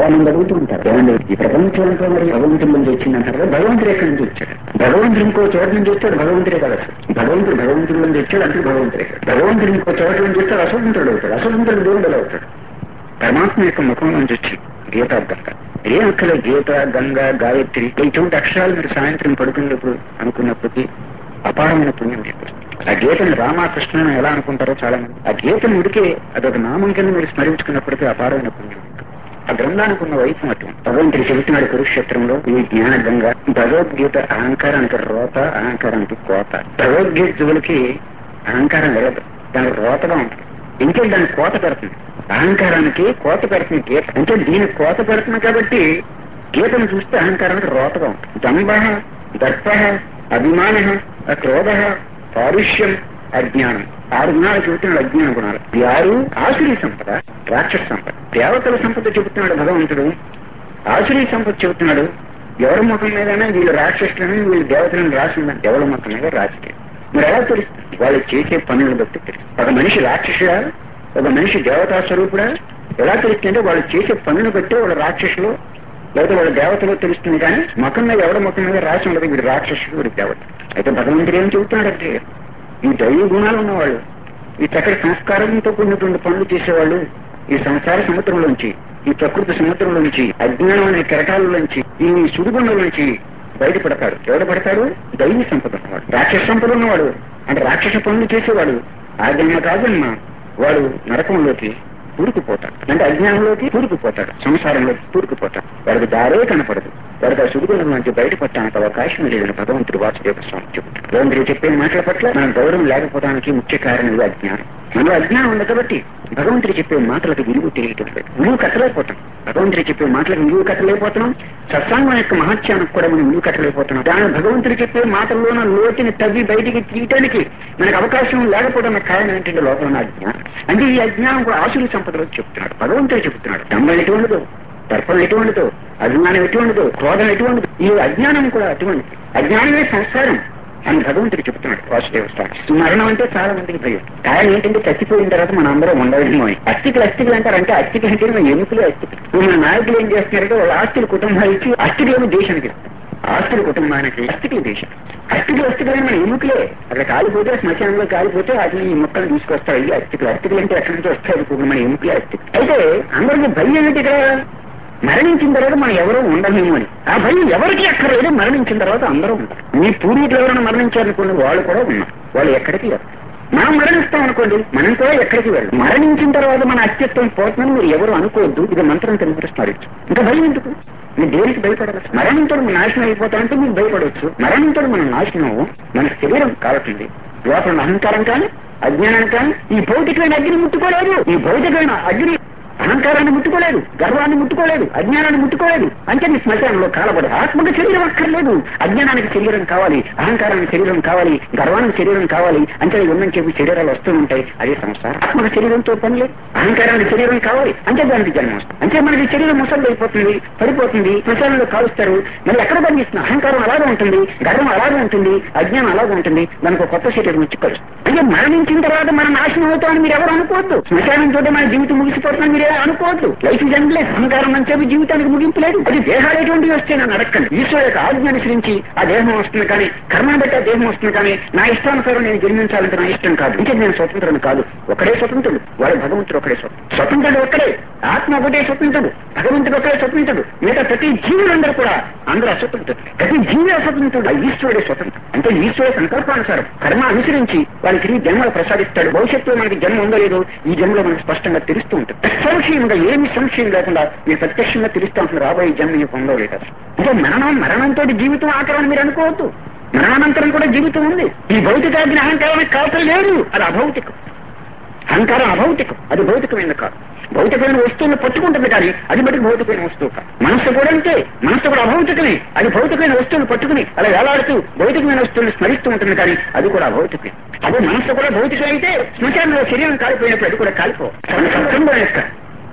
చాలా మంది అడుగుతూ ఉంటారు ఏమండి ఈ ప్రపంచంలో మరి భగవంతుడి నుంచి వచ్చిందంటారు కదా, భగవంతుడు ఎక్కడి నుంచి వచ్చాడు భగవంతుడు ఇంకో చోట నుంచి వచ్చాడు భగవంతుడే కదా అసలు భగవంతుడు భగవంతుడి నుంచి వచ్చాడు అంటే భగవంతుడే కాదు. భగవంతుడు ఇంకో చోట నుంచి వచ్చాడు అస్వతంత్రుడు అవుతాడు అస్వతంత్రుడు దేవుడు ఎలా అవుతాడు పరమాత్మ యొక్క ముఖం నుంచి వచ్చి గీత గంగ ఏ అక్కల గీత గంగ గాయత్రి ఇటువంటి అక్షరాలు మీరు సాయంత్రం పడుకున్నప్పుడు అనుకున్నప్పటికీ అపారమైన పుణ్యం మీకు ఆ గీతను రామకృష్ణ అని ఎలా అనుకుంటారో చాలా మంది ఆ గీతను ఉడికే అదొక నామం కింద మీరు స్మరించుకున్నప్పటికీ అపారమైన పుణ్యం మీకు. ఆ గ్రంథానికి ఉన్న వైపు అటువంటి భగవంతుడు చెబుతున్నాడు కురుక్షేత్రంలో ఈ జ్ఞాన గంగ భగవద్గీత అహంకారానికి రోత అహంకారానికి కోత భగవద్గీత జువులకి అహంకారం వెళ్ళదు దానికి రోతగా ఉంటుంది ఇంకే దానికి కోత పెడుతుంది అహంకారానికి కోత పెడుతుంది గీత అంటే దీనికి కోత పెడుతుంది కాబట్టి గీతను చూస్తే అహంకారానికి రోతగా ఉంటుంది దంభ దర్ప అభిమాన క్రోధ పారుష్యం అజ్ఞానం ఆరు గుణాలు చెబుతున్నాడు అజ్ఞాన గుణాలు ఈ ఆరు ఆసురీ సంపద రాక్షస సంపద దేవతల సంపద చెబుతున్నాడు భగవంతుడు ఆసురీ సంపద చెబుతున్నాడు ఎవరి ముఖం మీదైనా వీళ్ళు రాక్షసులని వీళ్ళు దేవతలను రాసిందని ఎవరి ముఖం మీద రాజకీయం మరి ఎలా తెలుస్తుంది వాళ్ళు చేసే పనులను బట్టి తెలుస్తుంది ఒక మనిషి రాక్షసుడా ఒక మనిషి దేవతా స్వరూపుడా ఎలా తెలుస్తుందంటే వాళ్ళు చేసే పనులను బట్టి వాళ్ళ రాక్షసులు లేదా వాళ్ళ దేవతలో తెలుస్తుంది కానీ ముఖం మీద ఎవడ ముఖం మీద రాసి ఉండదు వీడు రాక్షసుడు వీడు దేవత అయితే భగవంతుడు ఏం చెబుతున్నాడంటే ఈ దైవ గుణాలు ఉన్నవాళ్ళు ఈ చక్కటి సంస్కారంతో కూడినటువంటి పనులు చేసేవాళ్ళు ఈ సంసార సముద్రంలోంచి ఈ ప్రకృతి సముద్రంలోంచి అజ్ఞానం అనే కెరటాలలోంచి ఈ సుడిగుండంలోంచి బయటపడతాడు ఎవడ పడతాడు దైవ సంపద ఉన్నవాడు రాక్షస సంపద ఉన్నవాడు అంటే రాక్షస పనులు చేసేవాడు ఆ జన్మ కాజన్మ వాడు నరకంలోకి కూరుకుపోతాడు అంటే అజ్ఞానంలోకి కూరుకుపోతాడు సంసారంలోకి కూరుకుపోతాడు వాడికి దారే కనపడదు వాడికి ఆ సుడిగుణం నుంచి బయటపడటానికి అవకాశం లేదని భగవంతుడు వాసుదేవ స్వామి చెబుతాడు భగవంతుడు చెప్పే మాటల పట్ల మన గౌరవం లేకపోవడానికి ముఖ్య కారణం ఇది అజ్ఞానం మనలో అజ్ఞానం ఉంది కాబట్టి భగవంతుడు చెప్పే మాటలకు విలువ తెలియటం లేదు విలువ కట్టలేకపోతాం భగవంతుడు చెప్పే మాటలకు విలువ కట్టలేకపోతున్నాం సత్సంగం యొక్క మహత్యానికి కూడా మనం విలువ కట్టలేకపోతున్నాం దాని భగవంతుడు చెప్పే మాటల్లోన లోతుని తవ్వి బయటికి తీయటానికి మనకు అవకాశం లేకపోవడం కారణం ఏంటంటే లోపల ఉన్న అజ్ఞానం అంటే ఈ అజ్ఞానం కూడా ఆసురి సంపదలో చెప్తున్నాడు భగవంతుడు చెప్తున్నాడు దమ్మ ఎటువంటిదో దర్పం ఎటువంటిదో అజ్ఞానం ఎటువంటిదో క్రోధం ఎటువంటిదో ఈ అజ్ఞానం కూడా అటువంటిది అజ్ఞానమే సంసారం అని భగవంతుడు చెప్తున్నాడు వాసుదేవ స్వామి మరణం అంటే చాలా మందికి భయం కారణం ఏంటంటే చచ్చిపోయిన తర్వాత మన అందరం ఉండలేమో అని అస్థికులు అస్థికులు అంటారు అంటే అస్థికి అంటే మన ఎముకలే అస్థికులు ఇప్పుడు మన నాయకులు ఏం చేస్తున్నారంటే వాళ్ళ ఆస్తులు కుటుంబాలు ఇచ్చి అస్థికులేమో దేశానికి ఇస్తారు. ఆస్తుల కుటుంబానికి అస్థికులు దేశం అస్థికులు అస్థికులు మన ఎముకలే అక్కడ కాలిపోతే శ్మశానంలో కాలిపోతే వాటిని ఈ మొక్కలు తీసుకొస్తారు ఈ అస్థికులు అస్థికులు అంటే ఎక్కడి నుంచి వస్తాయి ఇప్పుడు మన ఎముకలే అస్థికులు అయితే అందరికీ భయం ఏమిటి ఇక్కడ మరణించిన తర్వాత మనం ఎవరూ ఉండలేము అని ఆ భయం ఎవరికి అక్కర్లేదు మరణించిన తర్వాత అందరూ ఉంటారు మీ పూర్వీకులు ఎవరైనా మరణించారనుకోండి వాళ్ళు కూడా ఉన్నారు వాళ్ళు ఎక్కడికి వెళ్ళరు మనం మరణిస్తాం అనుకోండి మనం కూడా ఎక్కడికి వెళ్ళం మరణించిన తర్వాత మన అస్తిత్వం పోతుందని మీరు ఎవరు అనుకోవద్దు ఇది మంత్రం కింద స్మరించు ఇంకా భయం ఎందుకు మీరు దేనికి భయపడాలి మరణంతో మనం నాశనం అయిపోతామంటే మీరు భయపడవచ్చు మరణంతో మనం నాశనం అవ్వం. మన శరీరం కాలుతుంది లోపల ఉన్న అహంకారం కానీ అజ్ఞానం కానీ ఈ భౌతికమైన అగ్ని ముట్టుకోలేదు ఈ భౌతికమైన అగ్ని అహంకారాన్ని ముట్టుకోలేదు గర్వాన్ని ముట్టుకోలేదు అజ్ఞానాన్ని ముట్టుకోలేదు అంటే నీ శ్మశానంలో కాలబడు ఆత్మకు శరీరం అక్కర్లేదు అజ్ఞానానికి శరీరం కావాలి అహంకారానికి శరీరం కావాలి గర్వానికి శరీరం కావాలి అంటే ఉన్నని చెప్పి శరీరాలు వస్తూ ఉంటాయి అదే సంసారం ఆత్మకు శరీరంతో పని లేదు అహంకారానికి శరీరం కావాలి అంటే దానికి జన్మ వస్తుంది అంటే మనకి శరీరం ముసలి అయిపోతుంది పడిపోతుంది శ్మశానంలో కాలుస్తారు మరి ఎక్కడ పనిచేస్తుంది అహంకారం అలాగే ఉంటుంది గర్వం అలాగే ఉంటుంది అజ్ఞానం అలాగే ఉంటుంది దానికి ఒక కొత్త శరీరం వచ్చి కలుస్తుంది అంటే మరణించిన తర్వాత మనం నాశనం అవుతామని మీరు ఎవరు అనుకోవద్దు శ్మశానం తోటి మన జీవితం ముగిసిపోతుందని మీరు ఎవరు అనుకోవద్దు లైఫ్ ఇస్ ఎండ్లెస్ అహంకారం అని చెప్పి జీవితానికి ముగింపు లేదు అది దేహాలు ఎటువంటివి వస్తే నన్ను అడగండి ఈశ్వర యొక్క ఆజ్ఞ అనుసరించి ఆ దేహం వస్తుంది కానీ కర్మను బట్టి ఆ దేహం వస్తుంది కానీ నా ఇష్టానుసారం నేను జన్మించాలంటే నా ఇష్టం కాదు ఇంకా నేను స్వతంత్రం కాదు ఒకడే స్వతంత్రుడు వాడు భగవంతుడు ఒకడే స్వతంత్రుడు స్వతంత్రుడు ఒక్కడే ఆత్మ ఒకటే స్వతంత్రుడు భగవంతుడు ఒకడే స్వతంత్రుడు మిగతా ప్రతి జీవులందరూ కూడా అందరూ అస్వతంత్రుడు ప్రతి జీవి అస్వతంత్రుడు ఆ ఈశ్వరుడే స్వతంత్రుడు అంటే ఈశ్వర సంకల్పానుసారం కర్మ అనుసరించి వారికి తిరిగి జన్మలు ప్రసాదిస్తాడు భవిష్యత్తులో మనకి జన్మ ఉందో లేదో ఈ జన్మలో మనకు స్పష్టంగా తెలుస్తూ ఉంటుంది సంశయంగా ఏమి సంశయం లేకుండా మీరు ప్రత్యక్షంగా తెలుస్తూ ఉంటుంది రాబోయే జన్మ నీకు ఉందో లేదా అంటే మరణం మరణంతో జీవితం ఆకరని మీరు అనుకోవద్దు మరణానంతరం కూడా జీవితం ఉంది ఈ భౌతికాగ్ని అహంకారానికి కావటం లేదు అది అభౌతికం అహంకారం అభౌతికం అది భౌతికమైన కాదు భౌతికమైన వస్తువులను పట్టుకుంటుంది కానీ అది బట్టి భౌతికమైన వస్తువు కాదు మనస్సు కూడా అంతే మనస్సు కూడా అభౌతికమే అది భౌతికమైన వస్తువులు పట్టుకుని అలా వేలాడుతూ భౌతికమైన వస్తువులను స్మరిస్తూ ఉంటుంది కానీ అది కూడా అభౌతికమే అదే మనస్సు కూడా భౌతికం అయితే శ్మశానంలో శరీరం కాలిపోయినప్పుడు అది కూడా కాలిపో సత్సంగం యొక్క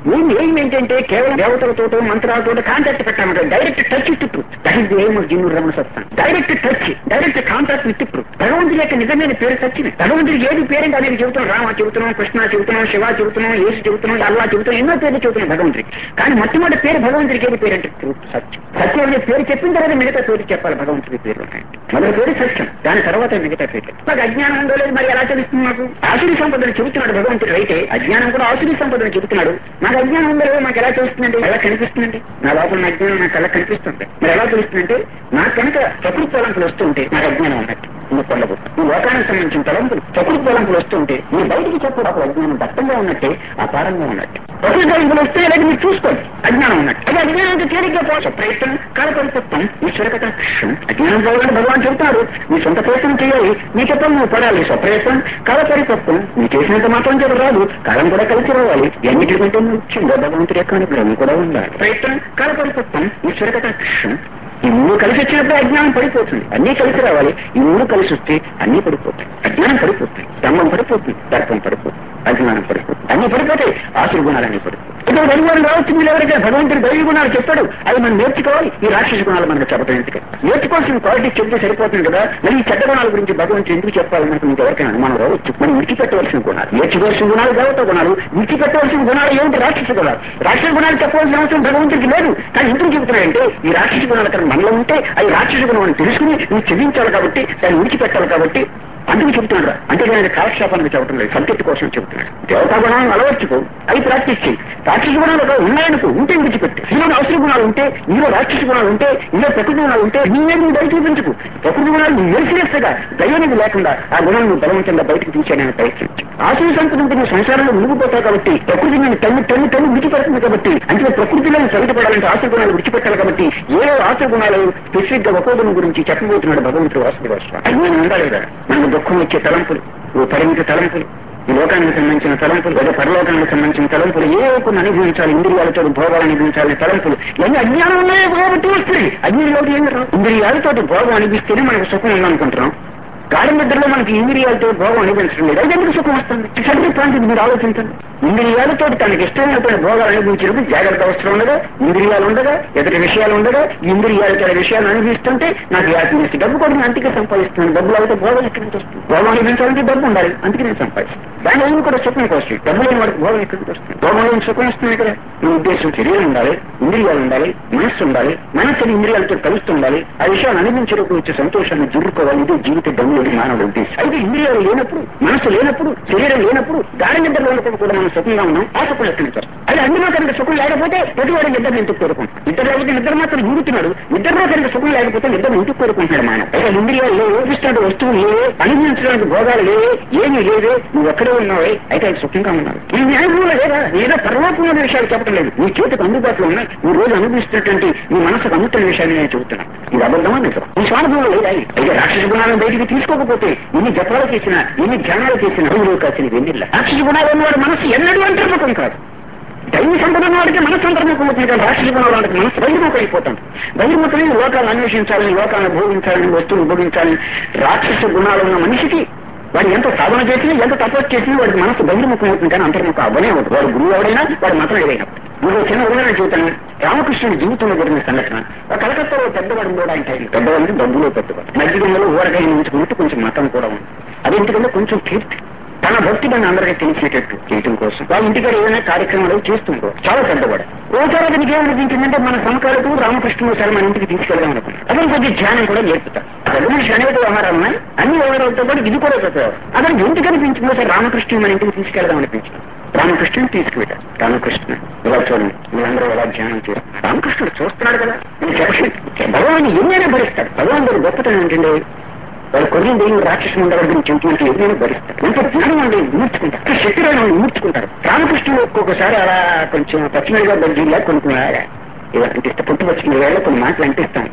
ఏం ఏం ఏంటంటే కేవలం దేవతలతో మంత్రాలతో కాంటాక్ట్ పెట్టామంటే direct touch with truth that is ఏం జిన్ను రమణ సత్తాం direct touch direct contact with truth భగవంతుడి యొక్క నిజమైన పేరు సచ్చింది భగవంతుడికి ఏది పేరంటే అనేది చెబుతున్నాం రామ చెబుతున్నాం కృష్ణ చెబుతున్నాం శివ చెబుతున్నాం యేసు చెబుతున్నాం అల్లా చెబుతున్నాం ఎన్నో పేర్లు చెబుతున్నాం భగవంతుడికి కానీ మొట్టమొదటి పేరు భగవంతుడికి ఏది పేరు అంటే ట్రూత్ సత్యం సత్యం అనే పేరు చెప్పిన తర్వాత మిగతా పేరు చెప్పాలి భగవంతుడి పేరు ఉన్నాయండి మొదటి పేరు సత్యం దాని తర్వాత మిగతా పేరు మాకు అజ్ఞానం ఉందో లేదు మరి ఎలా తెలుస్తుంది మాకు ఆసురి సంపదను చెబుతున్నాడు భగవంతుడు అయితే అజ్ఞానం కూడా ఆసురి సంపదను చెబుతున్నాడు నాకు అజ్ఞానం ఉందో లేదో మాకు ఎలా తెలుస్తుందండి ఎలా కనిపిస్తుందండి నా లోపల నా అజ్ఞానం నాకు ఎలా కనిపిస్తుంది మరి ఎలా తెలుస్తుందంటే నాకు కనుక ప్రకృతి తలంపులు వస్తుంటే నాకు అజ్ఞానం ఉన్నట్టు నువ్వు పొందవు ఈ లోకానికి సంబంధించిన తలంపులు ప్రకృతి తలంపులు వస్తుంటే నీ బయటికి చెప్పు అప్పుడు అజ్ఞానం దట్టంగా ఉన్నట్టే అపారంగా ఉన్నట్టు ప్రకృతి తలంపులు వస్తే లేదా మీరు చూసుకోండి అజ్ఞానం ఉన్నట్టు అది అజ్ఞానానికి తేలిగ్గా పోవచ్చు ప్రయత్నం కాలపరితత్వం ఈశ్వరకత అజ్ఞానం పోవాలని భగవాన్ చెబుతాడు నీ సొంత ప్రయత్నం చేయాలి నీకెప్పుడు నువ్వు పడాలి స్వప్రయత్నం కాలపరితత్వం నీ చేసినంత మాత్రం చేత రాదు కాలం కూడా కలిసి రావాలి ఎన్నిటికంటే ముఖ్యంగా భగవంతుడి యొక్క అనుగ్రహం కూడా ఉండాలి ప్రయత్నం కాలపరితత్వం ఈశ్వరకత ఈ మూడు కలిసి వచ్చినప్పుడు అజ్ఞానం పడిపోతుంది అన్నీ కలిసి రావాలి ఈ మూడు కలిసి వస్తే అన్నీ పడిపోతాయి అజ్ఞానం పడిపోతుంది ధర్మం పడిపోతుంది దర్పం పడిపోతుంది అజ్ఞానం పడిపోతుంది అన్ని పడిపోతాయి ఆసురు గుణాలన్నీ పడిపోతాయి ఇక్కడ దైవాలు రావచ్చు మీరు ఎవరికైనా భగవంతుడి దైవ గుణాలు చెప్పాడు అవి మనం నేర్చుకోవాలి ఈ రాక్షస గుణాలు మనకు చెప్పడం ఎందుకు నేర్చుకోవాల్సిన క్వాలిటీ చెప్తే సరిపోతుంది కదా మరి ఈ చెడ్డ గుణాల గురించి భగవంతుడు ఎందుకు చెప్పాలి మనకు మీకు ఎవరికైనా అనుమానం రావచ్చు మనం విడిచిపెట్టవలసిన గుణాలు నేర్చుకోవాల్సిన గుణాలు దేవత గుణాలు విడిచిపెట్టవలసిన గుణాలు ఏమిటి రాక్షస గుణాలు రాక్షస గుణాలు చెప్పవలసిన అవసరం భగవంతుడికి లేదు కానీ ఎందుకు చెబుతున్నాయంటే ఈ రాక్షస గుణాలు కనుక మనలో ఉంటే అవి రాక్షస గుణం అని తెలుసుకుని నువ్వు చెల్లించాలి కాబట్టి దాన్ని విడిచిపెట్టాలి కాబట్టి అందుకు చెబుతున్నాడు అంతేగాని ఆయన కాలక్షేపానికి చెప్పడం లేదు సబ్జెక్ట్ కోసం చెబుతున్నాడు దేవతా గుణాలను అలవర్చుకో అవి ప్రాక్టీస్ చేయి రాక్షస గుణాలు ఒక ఉన్నాయనుకో ఉంటే విడిచిపెట్టు నీలో అవసర గుణాలు ఉంటే నీలో రాక్షస గుణాలు ఉంటే నీలో ప్రకృతి గుణాలు ఉంటే నీవే నువ్వు బయట చూపించుకు ప్రకృతి గుణాలు నువ్వు మెరిసినట్టుగా దయ్యానికి లేకుండా ఆ గుణాలు నువ్వు బలవంతంగా బయటకు తీసేయడానికి ప్రయత్నించు ఆశయ సంపద ఉంటే నువ్వు సంసారంలో మునిగిపోతావు కాబట్టి ప్రకృతి నేను తల్లి తల్లి తల్లి విడిచిపెడుతుంది కాబట్టి అంటే ప్రకృతిలో సరిపడాలంటే ఆశ గుణాలు విడిచిపెట్టాలి కాబట్టి ఏ ఆశ గుణాలు స్పెసిఫిక్ గా ఒక్కో గుణం గురించి చెప్పబోతున్నాడు భగవంతుడు వాసుదేవ అజ్ఞానం ఉండాలి కదా మనకు దుఃఖం వచ్చే తలంపులు ఓ పరిమిత తలంపులు ఈ లోకానికి సంబంధించిన తలంపులు లేదా పరలోకానికి సంబంధించిన తలంపులు ఏ కొన్ని అనుభవించాలి ఇంద్రియాలతో భోగాలు అనుభవించాలని తలంపులు ఇవన్నీ అజ్ఞానం ఉన్నాయో కాబట్టి వస్తుంది అజ్ఞానంలోకి ఏం రావు ఇంద్రియాలతో భోగం అనిపిస్తేనే మనకు సుఖం ఉందనుకుంటున్నాం గాఢ నిద్రలో మనకి ఇంద్రియాలతో భోగం అనిపించడం లేదు అది ఎందుకు సుఖం వస్తుంది సరిగ్గా పాయింట్ మీరు ఆలోచించండి ఇంద్రియాలతో తనకి ఇష్టమైనటువంటి భోగాలు అనిపించినప్పుడు జాగ్రత్త అవసరం ఉండగా ఇంద్రియాలు ఉండగా ఎదుటి విషయాలు ఉండగా ఇంద్రియాలతో విషయాలు అనిపిస్తుంటే నాకు హ్యాపీనెస్ డబ్బు కూడా నేను అంతకే సంపాదిస్తున్నాను డబ్బులు అయితే భోగం ఎక్కడి నుంచి వస్తుంది భోగం అనిపించాలంటే డబ్బు ఉండాలి అందుకే నేను సంపాదిస్తాను దాని ఏమి కూడా సుఖం కోసం డబ్బు లేని వాడికి భోగం ఎక్కడి నుంచి వస్తుంది భోగం లేని సుఖం వస్తుంది కదా మీ ఉద్దేశం శరీరం ఉండాలి ఇంద్రియాలు ఉండాలి మనస్సు ఉండాలి మనస్సుని ఇంద్రియాలతో కలుస్తూ ఉండాలి ఆ విషయాన్ని అనుభవించేటప్పుడు వచ్చే సంతోషాన్ని జురుకోవాలి ఇది జీవిత గమ్యుడు మానవుడు ఉద్దేశం అయితే ఇంద్రియాలు లేనప్పుడు మనసు లేనప్పుడు శరీరం లేనప్పుడు గాఢ నిద్ర లేనప్పుడు కూడా మనం సుఖంగా ఉన్నాం ఆ సుఖం ఎక్కడి నుంచి వస్తుంది అది అందులో కనుక సుఖం లేకపోతే ప్రతివాడు నిద్ర ఎందుకు కోరుకుంటాడు నిద్ర లేకపోతే నిద్ర మాత్రం ఊరుతున్నాడు నిద్రలో కనుక సుఖం లేకపోతే నిద్ర ఎందుకు కోరుకుంటున్నాడు మానవ అయితే ఇంద్రియాలు లేవు ఓపిస్తాడు వస్తువులు లేవే అనుభవించడానికి భోగాలు లేవే ఏమీ లేవే నువ్వు ఒక్కడే ఉన్నావే అయితే అది సుఖంగా ఉన్నావు నీ న్యాయంలో లేదా ఏదో పరమాత్మ విషయాలు చెప్పడం లేదు నీ చేతికి అందుబాటులో ఉన్నాయి నువ్వు రోజు అనుభవిస్తున్నటువంటి నీ మనసుకు అందుతున్న విషయాన్ని నేను చెబుతున్నాను ఇది అబద్ధమా నిజం నీ స్వానుభవం లేదా అయితే రాక్షస గుణాలను బయటికి తీసుకోకపోతే ఎన్ని జపాలు చేసినా ఎన్ని ధ్యానాలు చేసినా అడుగులో కాసిన వెన్నెల్ల రాక్షస గుణాలు ఉన్నవాడు మనసు ఎన్నడూ అంతర్ముఖం కాదు దైవ సంపద వాడికి మనసు అంతర్ముఖం అవుతుంది కానీ రాక్షస గుణాల వాడికి మనసు బహిర్ముఖం అయిపోతాం బహిర్ముఖమే లోకాలను అన్వేషించాలని లోకాలను భోగించాలని వస్తువులు భోగించాలని రాక్షస గుణాలు ఉన్న మనిషికి వాడు ఎంత సాధన చేసినా ఎంత తపస్సు చేసినా వాడికి మనసు బహిర్ముఖం అవుతుంది కానీ అంతర్ముఖం అవ్వనే అవుతుంది వాడు గురువు ఎవడైనా వాడు మాత్రం ఏదైనా ఇంకో చిన్న ఉదాహరణ చూతాను రామకృష్ణుడి జీవితంలో జరిగిన సంఘటన ఒక కలకత్తాలో పెద్దవాడు కూడా ఆయన టైం పెద్దవాడిని డబ్బులో పెద్దవాడు మధ్యగంలో ఊరగాయ ఉంచుకుంటూ కొంచెం మతం కూడా ఉంది అది ఎందుకంటే కొంచెం కీర్తి తన భక్తి దాన్ని అందరికీ తెలిసేటట్టు చేయటం కోసం వాళ్ళ ఇంటికాడ ఏదైనా కార్యక్రమాలు చేస్తుంటారు చాలా పెద్దవాడు ఓసారి అతనికి ఏమనిపించిందంటే మన సమకాలకు రామకృష్ణుడు సార్ మన ఇంటికి తీసుకెళ్దాం అనుకున్నాడు అతను కొద్దిగా ధ్యానం కూడా నేర్పుతారు పెద్ద మనిషి అనేక వ్యవహారాలు ఉన్నాయి అన్ని వ్యవహారాలతో పాటు ఇది కూడా చెప్పారు అతనికి ఎందుకు అనిపించిందో సార్ రామకృష్ణుడు మన ఇంటికి తీసుకెళ్దాం అనిపించింది రామకృష్ణుని తీసుకువెళ్ళారు రామకృష్ణ ఇలా చూడండి మీరందరూ ఎలా ధ్యానం చేస్తారు రామకృష్ణుడు చూస్తున్నాడు కదా నేను చెప్పండి భగవాన్ ఎన్నైనా భరిస్తాడు భగవాన్ గొప్పతనం ఏంటంటే వాళ్ళు కొన్ని దేవుడు రాక్షసం ఉండవల గురించి చెబుతున్నట్టు ఎవరైనా భరిస్తారు ఎంత జ్ఞానం వాళ్ళు మూర్చుకుంటారు శక్తిరాని వాళ్ళు మూర్చుకుంటారు రామకృష్ణుడు ఒక్కొక్కసారి అలా కొంచెం పచ్చిమిడిగా బజ్జీలా కొన్ని ఇలా అనిపిస్తే పుట్టు పచ్చిమిడిగా కొన్ని మాటలు అనిపిస్తా ఉంటాడు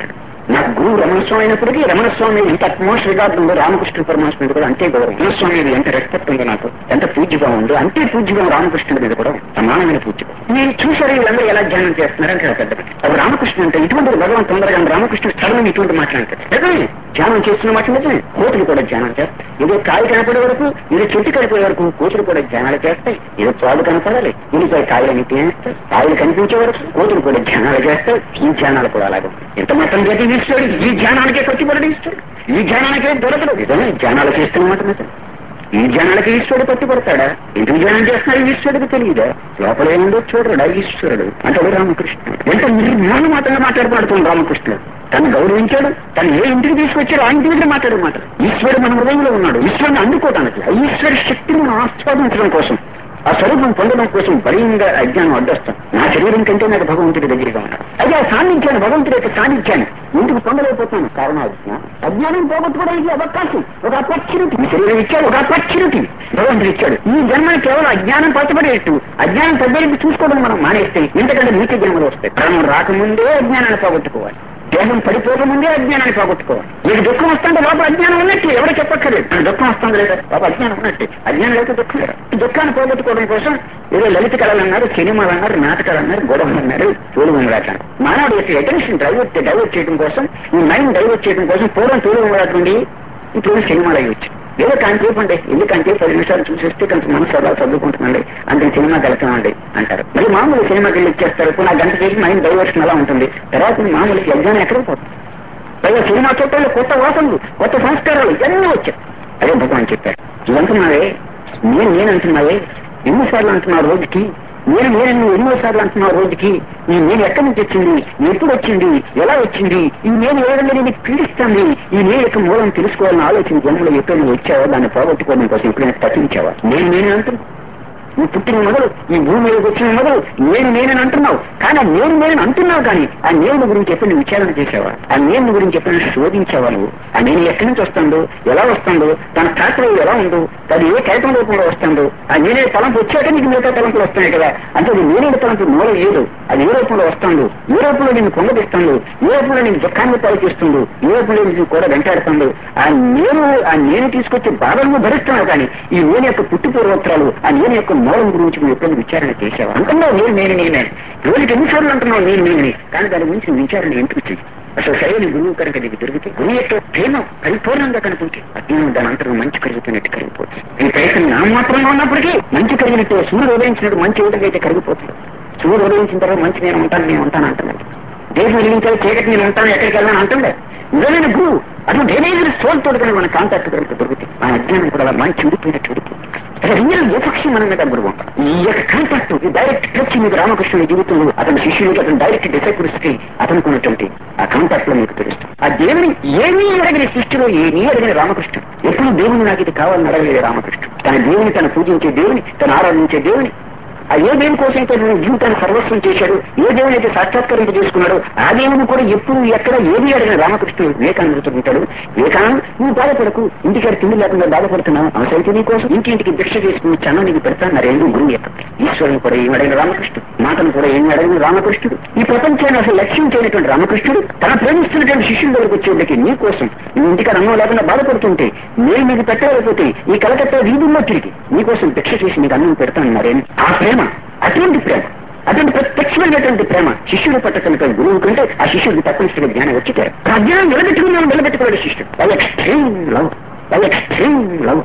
నాకు గురువు రమణస్వామి అయినప్పటికీ రమణస్వామి ఎంత అట్మోస్ట్ రిగార్డ్ ఉందో రామకృష్ణ పరమాత్మ మీద కూడా అంతే గౌరవం రమణస్వామి మీద ఎంత రెస్పెక్ట్ ఉందో నాకు ఎంత పూజ్యగా ఉందో అంతే పూజ్యగా రామకృష్ణుడి మీద కూడా సమానమైన పూజ్యం మీరు చూసారు వీళ్ళందరూ ఎలా ధ్యానం చేస్తున్నారని చాలా పెద్ద అప్పుడు రామకృష్ణ అంటే ఇటువంటి భగవంతు తొందరగా రామకృష్ణ సడన్ ఇటువంటి మాట్లాడతారు నిజమే ధ్యానం చేస్తున్న మాట నిజమే కోతులు కూడా ధ్యానం చేస్తాయి ఏదో కాయ కనపడే వరకు ఏదో చెట్టు కనిపడే వరకు కోతులు కూడా ధ్యానాలు చేస్తాయి ఏదో పాలు కనపడాలి ఉల్లిపాయ కాయలని తినేస్తాయి కాయలు కనిపించే వరకు కోతులు కూడా ధ్యానాలు చేస్తాయి ఈ ధ్యానాలు కూడా అలాగే ఎంత మాత్రం గతి ఇస్తాడు ఈ ధ్యానానికే ఖర్చు ఇస్తాడు ఈ ధ్యానానికే దొరకదు నిజమే ధ్యానాలు చేస్తున్న మాట నిజం ఈ జనాలకి ఈశ్వరుడు పట్టుబడతాడా ఎందుకు ధ్యానం చేస్తున్నాడు ఈశ్వరుడికి తెలియదా లోపల ఏముందో చూడడా ఈశ్వరుడు అంటాడు రామకృష్ణుడు ఎంత నిర్మాణ మాటగా మాట్లాడబడుతుంది రామకృష్ణుడు తను గౌరవించాడు తను ఏ ఇంటికి తీసుకొచ్చాడో ఆ ఇంటి దగ్గర మాట్లాడే మాట ఈశ్వరుడు మన హృదయంలో ఉన్నాడు ఈశ్వరుని అందుకోవడానికి ఆ ఈశ్వర శక్తిని మనం ఆస్వాదించడం కోసం ఆ స్వరూపం పొందడం కోసం బలీయంగా అజ్ఞానం అడ్డొస్తాం నా శరీరం కంటే నాకు భగవంతుడి దగ్గరగా ఉన్నాడు అయితే ఆ సాన్నిధ్యాన్ని భగవంతుడి యొక్క సాన్నిధ్యాన్ని ఎందుకు పొందలేకపోతాను కారణం అజ్ఞానం అజ్ఞానం పోగొట్టుకోవడానికి అవకాశం ఒక అపర్చునిటీ ఈ శరీరం ఇచ్చాడు ఒక అపర్చునిటీ భగవంతుడు ఇచ్చాడు ఈ జన్మని కేవలం అజ్ఞానం పట్టుబడేట్టు అజ్ఞానం పెద్దరికి చూసుకోవడం మనం మానేస్తే ఇంతకంటే నీతి జన్మలు వస్తాయి ప్రాణం రాకముందే అజ్ఞానాన్ని పోగొట్టుకోవాలి దేహం పడిపోకముందే అజ్ఞానాన్ని పోగొట్టుకోవాలి నీకు దుఃఖం వస్తుంటే లోపల అజ్ఞానం ఉన్నట్టు ఎవరు చెప్పక్కర్లేదు నాకు దుఃఖం వస్తుంది లేదా లోపల అజ్ఞానం ఉన్నట్టు అజ్ఞానం లేక దుఃఖం లేదు ఈ దుఃఖాన్ని పోగొట్టుకోవడం కోసం ఏదో లలిత కళలు అన్నారు సినిమాలు అన్నారు నాటకాలు అన్నారు గొడవలు అన్నారు తోలుగుంగలాట మానవుడి యొక్క అటెన్షన్ డైవర్ట్ డైవర్ట్ చేయడం కోసం ఈ మైండ్ డైవర్ట్ చేయడం కోసం పూర్వం తోలుగుంగలాట నుండి ఇప్పుడు సినిమాలు అయ్యొచ్చు ఏదో కాంచేపు అండి ఎందుకంటే పది నిమిషాలు చూసేస్తే కొంచెం మనసు అలా చదువుకుంటుందండి అంటే సినిమాకి వెళ్తామండి అంటారు మరి మామూలు సినిమాకి వెళ్ళి ఇచ్చేస్తారు ఇప్పుడు నా గంట చేసి మైండ్ డైవర్షన్ అలా ఉంటుంది తర్వాత మామూలు యజ్ఞానం ఎక్కడ పోతుంది పైగా సినిమా చూడటంలో కొత్త వాసనలు కొత్త సంస్కారాలు ఇవన్నీ వచ్చాయి అదే భగవాన్ చెప్పారు ఇవంటున్నావే నేను నేను అంటున్నావే ఎన్నిసార్లు అంటున్నావు రోజుకి నేను నేను నువ్వు ఎన్నోసార్లు అంటున్నావు రోజుకి ఈ నేను ఎక్కడి నుంచి వచ్చింది ఎప్పుడు వచ్చింది ఎలా వచ్చింది ఈ నేను ఏ విధంగా నేను పీడిస్తుంది ఈ నేను యొక్క మూలం తెలుసుకోవాలని ఆలోచన జన్మలో ఎప్పుడు నువ్వు వచ్చావా దాన్ని పోగొట్టుకోవడం కోసం ఎప్పుడైనా తప్పించావా నేను నేనే అంటున్నా నువ్వు పుట్టిన మొదలు ఈ భూమి మీదకి వచ్చిన మొదలు నేను నేనని అంటున్నావు కానీ ఆ నేను నేను అంటున్నావు కానీ ఆ నేను గురించి ఎప్పుడు నువ్వు విచారణ చేసావా ఆ నేను గురించి ఎప్పుడైనా శోధించావా నువ్వు ఆ నేను ఎక్కడి నుంచి వస్తుందో ఎలా వస్తుందో తన తాత్రయం ఎలా ఉందో అది ఏ కైతం రూపంలో వస్తుందో ఆ నేనే తలంపు వచ్చాక నీకు మిగతా తలంపులు వస్తున్నాయి కదా అంటే అది నేనే తలంపు మూలం లేదు అది ఏ రూపంలో వస్తుందో ఏ రూపంలో నేను పొంగదిస్తుందో ఏ రూపంలో నేను దుఃఖాన్ని పాలు చేస్తుందో ఏ రూపంలో నేను కూడా వెంటాడుతుందో ఆ నేను ఆ నేను తీసుకొచ్చే బాధలను భరిస్తున్నావు కానీ ఈ నేను యొక్క పుట్టి పూర్వోత్తరాలు ఆ నేను యొక్క మూలం గురించి నువ్వు ఎప్పుడు విచారణ చేసావు అంటున్నావు నేను నేను నేనే రోజుకి ఎన్నిసార్లు అంటున్నావు నేను నేనే కానీ దాని గురించి నువ్వు విచారణ ఎందుకు చెయ్యి అసలు సరైన గురువు కనుక నీకు దొరికితే గురువు యొక్క ప్రేమ పరిపూర్ణంగా కనుకుంటే అజ్ఞానం దాని అంతరం మంచి కరుగుతున్నట్టు కరిగిపోతుంది ఈ ప్రయత్నం నా మాత్రంగా ఉన్నప్పటికీ మంచి కరిగినట్టు సూర్యుడు ఉదయించినట్టు మంచి ఏ విధంగా అయితే కరిగిపోతుంది సూర్యుడు ఉదయించిన తర్వాత మంచి నేను ఉంటాను నేను ఉంటాను అంటున్నాడు దేశం వెలిగించాలి చీకటి నేను ఉంటాను ఎక్కడికి వెళ్ళాను అంటుండే నిజమైన గురువు అటు డేనేజర్ సోల్ తోడు కనుక మన కాంటాక్ట్ కనుక దొరుకుతుంది ఆ అజ్ఞానం కూడా అలా మంచి ఉడిపోయినట్టు ఉడిపోతుంది రియల్ విపక్షి మన మీద గురువు ఈ యొక్క కాంటాక్ట్ ఈ డైరెక్ట్ టచ్ మీకు రామకృష్ణుని జీవితంలో అతని శిష్యుడికి అతని డైరెక్ట్ డిసైపుల్స్ కి అతనికి ఉన్నటువంటి ఆ కాంటాక్ట్ లో మీకు తెలుస్తుంది ఆ దేవుని ఏమీ అడగని సృష్టిలో ఏమీ అడగని రామకృష్ణుడు ఎప్పుడు దేవుని నాకు ఇది కావాలని అడగలేదు రామకృష్ణుడు తన దేవుని తన పూజించే దేవుని తన ఆరాధించే దేవుని ఆ ఏ దేవుని కోసం అయితే నువ్వు జీవితాన్ని సర్వస్వం చేశాడు ఏ దేవుని అయితే సాక్షాత్కరింప చేసుకున్నాడు ఆ దేవుని కూడా ఎప్పుడు ఎక్కడ ఏది అడిగిన రామకృష్ణుడు వివేకానందతో ఉంటాడు వివేకానంద నువ్వు బాధపడకు ఇంటికాడ తిండి లేకుండా బాధపడుతున్నావు అవసరం నీ కోసం ఇంటి ఇంటికి భిక్ష చేసుకుని చన్నం నీకు పెడతాను రెండు గురువు యొక్క ఈశ్వరుని కూడా ఏం అడిగిన రామకృష్ణుడు మాటను కూడా ఏం అడిగిన రామకృష్ణుడు ఈ ప్రపంచాన్ని అసలు లక్ష్యం చేయనటువంటి రామకృష్ణుడు తన ప్రేమిస్తున్నటువంటి శిష్యుల దగ్గరకు వచ్చేటికి నీ కోసం నువ్వు ఇంటికాడ అన్నం లేకుండా బాధపడుతుంటే నేను నీకు పెట్టలేకపోతే ఈ కలకత్తా వీధుల్లో తిరిగి నీకోసం భిక్ష చేసి నీకు అన్నం పెడతాను మరేం ఆ ప్రేమ అటువంటి ప్రేమ అటువంటి ప్రత్యక్షమైనటువంటి ప్రేమ శిష్యుడు పట్ల కనుక గురువు కంటే ఆ శిష్యుడికి తప్పనిసరిగా జ్ఞానం వచ్చితే ఆ జ్ఞానం నిలబెట్టుకున్నాను నిలబెట్టుకోవాలి శిష్యుడు అది ఎక్స్ట్రీమ్ లవ్ అది extreme love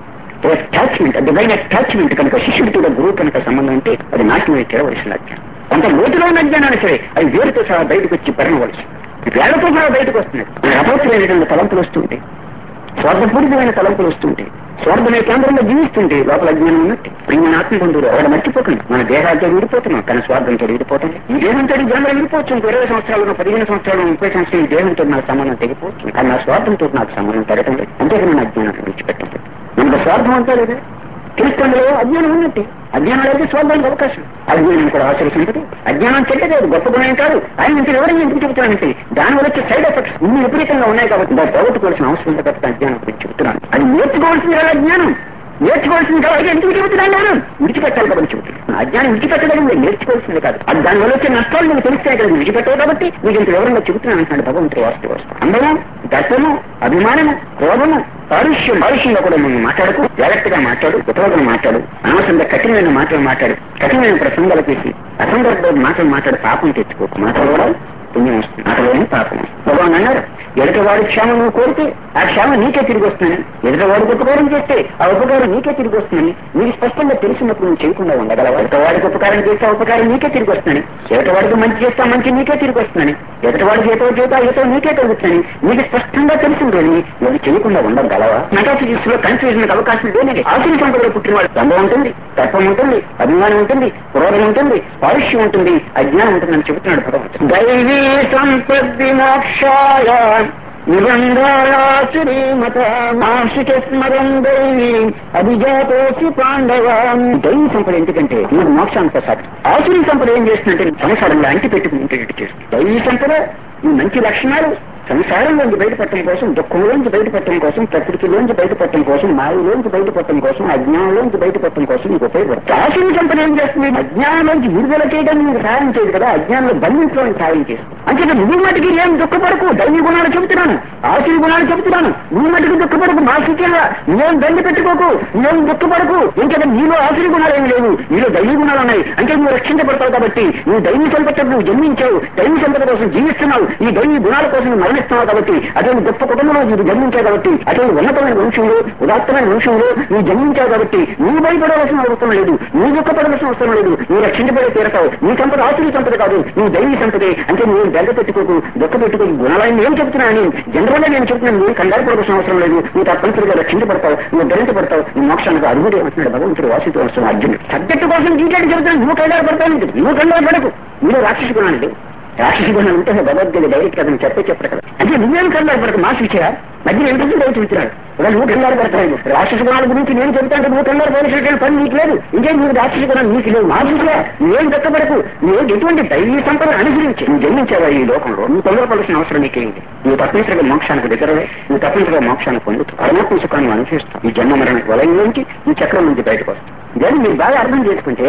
attachment divine attachment కనుక శిష్యుడితో గురువు కనుక సంబంధం ఉంటే అది నాశనం తెరవలసిన అజ్ఞానం కొంత లోతులో ఉన్న అజ్ఞానాన్ని సరే అది వేరుతో సహా బయటకు వచ్చి పరణవలసి వేళతో సహా బయటకు వస్తున్నాయి అపవిత్రమైనటువంటి తలంపులు వస్తుంటాయి స్వార్థపూరితమైన తలంపులు వస్తుంటాయి స్వార్థమే కేంద్రంలో జీవిస్తుంటే లోపల అజ్ఞానం ఉన్నట్టు ప్రియమైన ఆత్మబంధువులు ఎవరు మర్చిపోకండి మన దేహాలతో విడిపోతున్నాం కానీ స్వార్థంతో విడిపోతుంది ఈ దేహంతో ఈ జన్మలో విడిపోవచ్చు ఇంకో ఇరవై సంవత్సరాలు పదిహేను సంవత్సరాలు ముప్పై సంవత్సరాలు ఈ దేహంతో నాకు సంబంధం తెగిపోవచ్చు కానీ నా స్వార్థంతో నాకు సంబంధం తెగటం లేదు అంతేకాని నా అజ్ఞానాన్ని విడిచిపెట్టండి మనకు స్వార్థం అంతా లేదు తెలుస్తుండలో అజ్ఞానం ఉన్నట్టు అజ్ఞానం అయితే స్వార్థానికి అవకాశం అజ్ఞానం కూడా ఆచరిస్తుంటది అజ్ఞానం చెడ్డది అది గొప్ప గుణం కాదు ఆయన ఇంత వివరంగా ఎందుకు చెబుతానంటే దానివల్ల వచ్చే సైడ్ ఎఫెక్ట్స్ ఇన్ని విపరీతంగా ఉన్నాయి కాబట్టి దాన్ని పోగొట్టుకోవాల్సిన అవసరం ఉంది కాబట్టి అజ్ఞానం గురించి చెబుతున్నాను అది నేర్చుకోవాల్సిన అజ్ఞానం నేర్చుకోవాల్సింది కాబట్టి ఎందుకు చెబుతున్నాను నేను విడిచిపెట్టాలి కాబట్టి చెబుతున్నాను అజ్ఞానం విడిచిపెట్టడం నేను నేర్చుకోవాల్సింది కాదు అది దానివల్ల వచ్చే నష్టాలు నీకు తెలిస్తే కదా విడిచిపెట్టావు కాబట్టి నీకు ఇంత వివరంగా చెబుతున్నాను అంటున్నాడు భగవంతుడు వాస్తు వస్తాం అందము దర్శము అభిమానము క్రోధము పారుష్యం పారుష్యంగా కూడా నువ్వు మాట్లాడుకు జాగ్రత్తగా మాట్లాడు ఉపయోగం మాట్లాడు అనవసరంగా కఠినమైన మాటలు మాట్లాడు కఠినమైన ప్రసంగాలు చేసి అసందర్భ మాటలు మాట్లాడు పాపం తెచ్చుకో మాటలు కూడా పుణ్యం వస్తుంది మాటలోనే పాపం భగవాన్ అన్నారు ఎదుటివాడి క్షేమం నువ్వు కోరితే ఆ క్షేమం నీకే తిరిగి వస్తుందని ఎదుటివాడికి ఉపకారం చేస్తే ఆ ఉపకారం నీకే తిరిగి వస్తుందని నీకు స్పష్టంగా తెలిసినప్పుడు నువ్వు చేయకుండా ఉండగలవా ఎదుటివాడికి ఉపకారం చేస్తే ఆ ఉపకారం నీకే తిరిగి వస్తుందని ఎదుటివాడికి మంచి చేస్తే ఆ మంచి నీకే తిరిగి వస్తుందని ఎదుటివాడికి ఏతో చేత ఏతో నీకే కలుగుతుందని నీకు స్పష్టంగా తెలిసిందని నువ్వు చేయకుండా ఉండగలవా మెటాఫిజిక్స్ లో కన్ఫ్యూజన్ అవకాశం లేనిది ఆశీర్ సంపదలో పుట్టినవాడు దండం ఉంటుంది తర్పం ఉంటుంది అభిమానం ఉంటుంది క్రోధం ఉంటుంది పారుష్యం ఉంటుంది అజ్ఞానం ఉంటుంది అని చెబుతున్నాడు భగవంతుడు దైవీ సంపత్తి మోక్షాయ నిబంధాయ శ్రీమత మాసిక స్మరం దైవీ అభిజాతోసి పాండవ దైవీ సంపద ఎందుకంటే నీకు మోక్షానికి ప్రసాదం ఆసురీ సంపద ఏం చేస్తుందంటే సంసారంలో అంటి పెట్టుకుంటేటట్టు చేస్తుంది దైవీ సంపద ఈ మంచి లక్షణాలు సంసారంలోంచి బయటపడటం కోసం దుఃఖంలోంచి బయటపడటం కోసం ప్రకృతిలోంచి బయటపడటం కోసం మాయలోంచి బయటపడటం కోసం అజ్ఞానంలోంచి బయటపడటం కోసం నీకు ఉపయోగపడుతుంది ఆశయం సంపద ఏం చేస్తుంది అజ్ఞానంలోంచి విడుదల చేయడానికి నీకు సహాయం చేయదు కదా అజ్ఞానంలో బంధించడానికి సహాయం చేస్తుంది అంటే నువ్వు మటుకి ఏం దుఃఖపడకు దైవీ గుణాలు చెబుతున్నాను ఆశయ గుణాలు చెబుతున్నాను నువ్వు మటుకు దుఃఖపడకు మాసికంగా నువ్వేం బంది పెట్టుకోకు నువ్వేం దుఃఖపడకు ఇంకా నీలో ఆశయ గుణాలు ఏమి లేవు నీలో దైవీ గుణాలు ఉన్నాయి అంటే నువ్వు రక్షించబడతావు కాబట్టి నువ్వు దైవీ సంపద నువ్వు జన్మించావు దైవీ సంపద కోసం జీవిస్తున్నావు ఈ దైవీ గుణాల కోసం నువ్వు మరణిస్తున్నావు కాబట్టి అటువంటి గొప్ప కుటుంబంలో నువ్వు జన్మించావు కాబట్టి అటువంటి ఉన్నతమైన వంశంలో ఉదాత్తమైన వంశంలో నువ్వు జన్మించావు కాబట్టి నువ్వు భయపడవలసిన అవసరం లేదు నువ్వు దుఃఖపడవలసిన అవసరం లేదు నువ్వు రక్షించబడే తీరతావు నీ సంపద ఆసురి సంపద కాదు నువ్వు దైవీ సంపదే అంటే నువ్వు బెంగ పెట్టుకోకు దుఃఖ పెట్టుకోకు గుణాలను ఏం చెప్తున్నాను జనరల్ గా నేను చెప్తున్నాను నువ్వు కంగారు పడవలసిన అవసరం లేదు నువ్వు తప్పనిసరిగా రక్షించబడతావు నువ్వు ధరించబడతావు నువ్వు మోక్షానికి అరుగుడే అంటున్నాడు భగవంతుడు వాసితో వస్తున్న అర్జునుడు సబ్జెక్టు కోసం డీటెయిల్ చెబుతున్నాను నువ్వు కంగారు పడతావు నువ్వు కంగారు పడకు మీరు రాక్షసి గుణాలండి రాక్షసి గుణం ఉంటే భగవద్గీత డైరెక్ట్ కదా చెప్పే చెప్పడు కదా అంటే నువ్వేం కంగారు పడకు మా శిక్ష మధ్య ఏంటంటే డైరెక్ట్ చెబుతున్నాడు ఇలా నువ్వు కంగారు పడతావు రాక్షస గుణాల గురించి నేను చెబుతాంటే నువ్వు కంగారు పడినటువంటి పని నీకు లేదు ఇంకేం నువ్వు రాక్షస గుణం నీకు లేవు మా శిక్ష నువ్వేం దక్కబడకు నువ్వు ఎటువంటి దైవీ సంపద అనుసరించి నువ్వు జన్మించావా ఈ లోకంలో నువ్వు తొందరపడాల్సిన అవసరం నీకేంటి నువ్వు తప్పనిసరిగా మోక్షానికి దగ్గరవే నువ్వు తప్పనిసరిగా మోక్షాన్ని పొందుతావు పరమాత్మ సుఖాన్ని అనుభవిస్తావు ఈ జన్మ మరణ వలయం నుంచి ఈ చక్రం నుంచి బయటకు వస్తావు ఇదని మీరు బాగా అర్థం చేసుకుంటే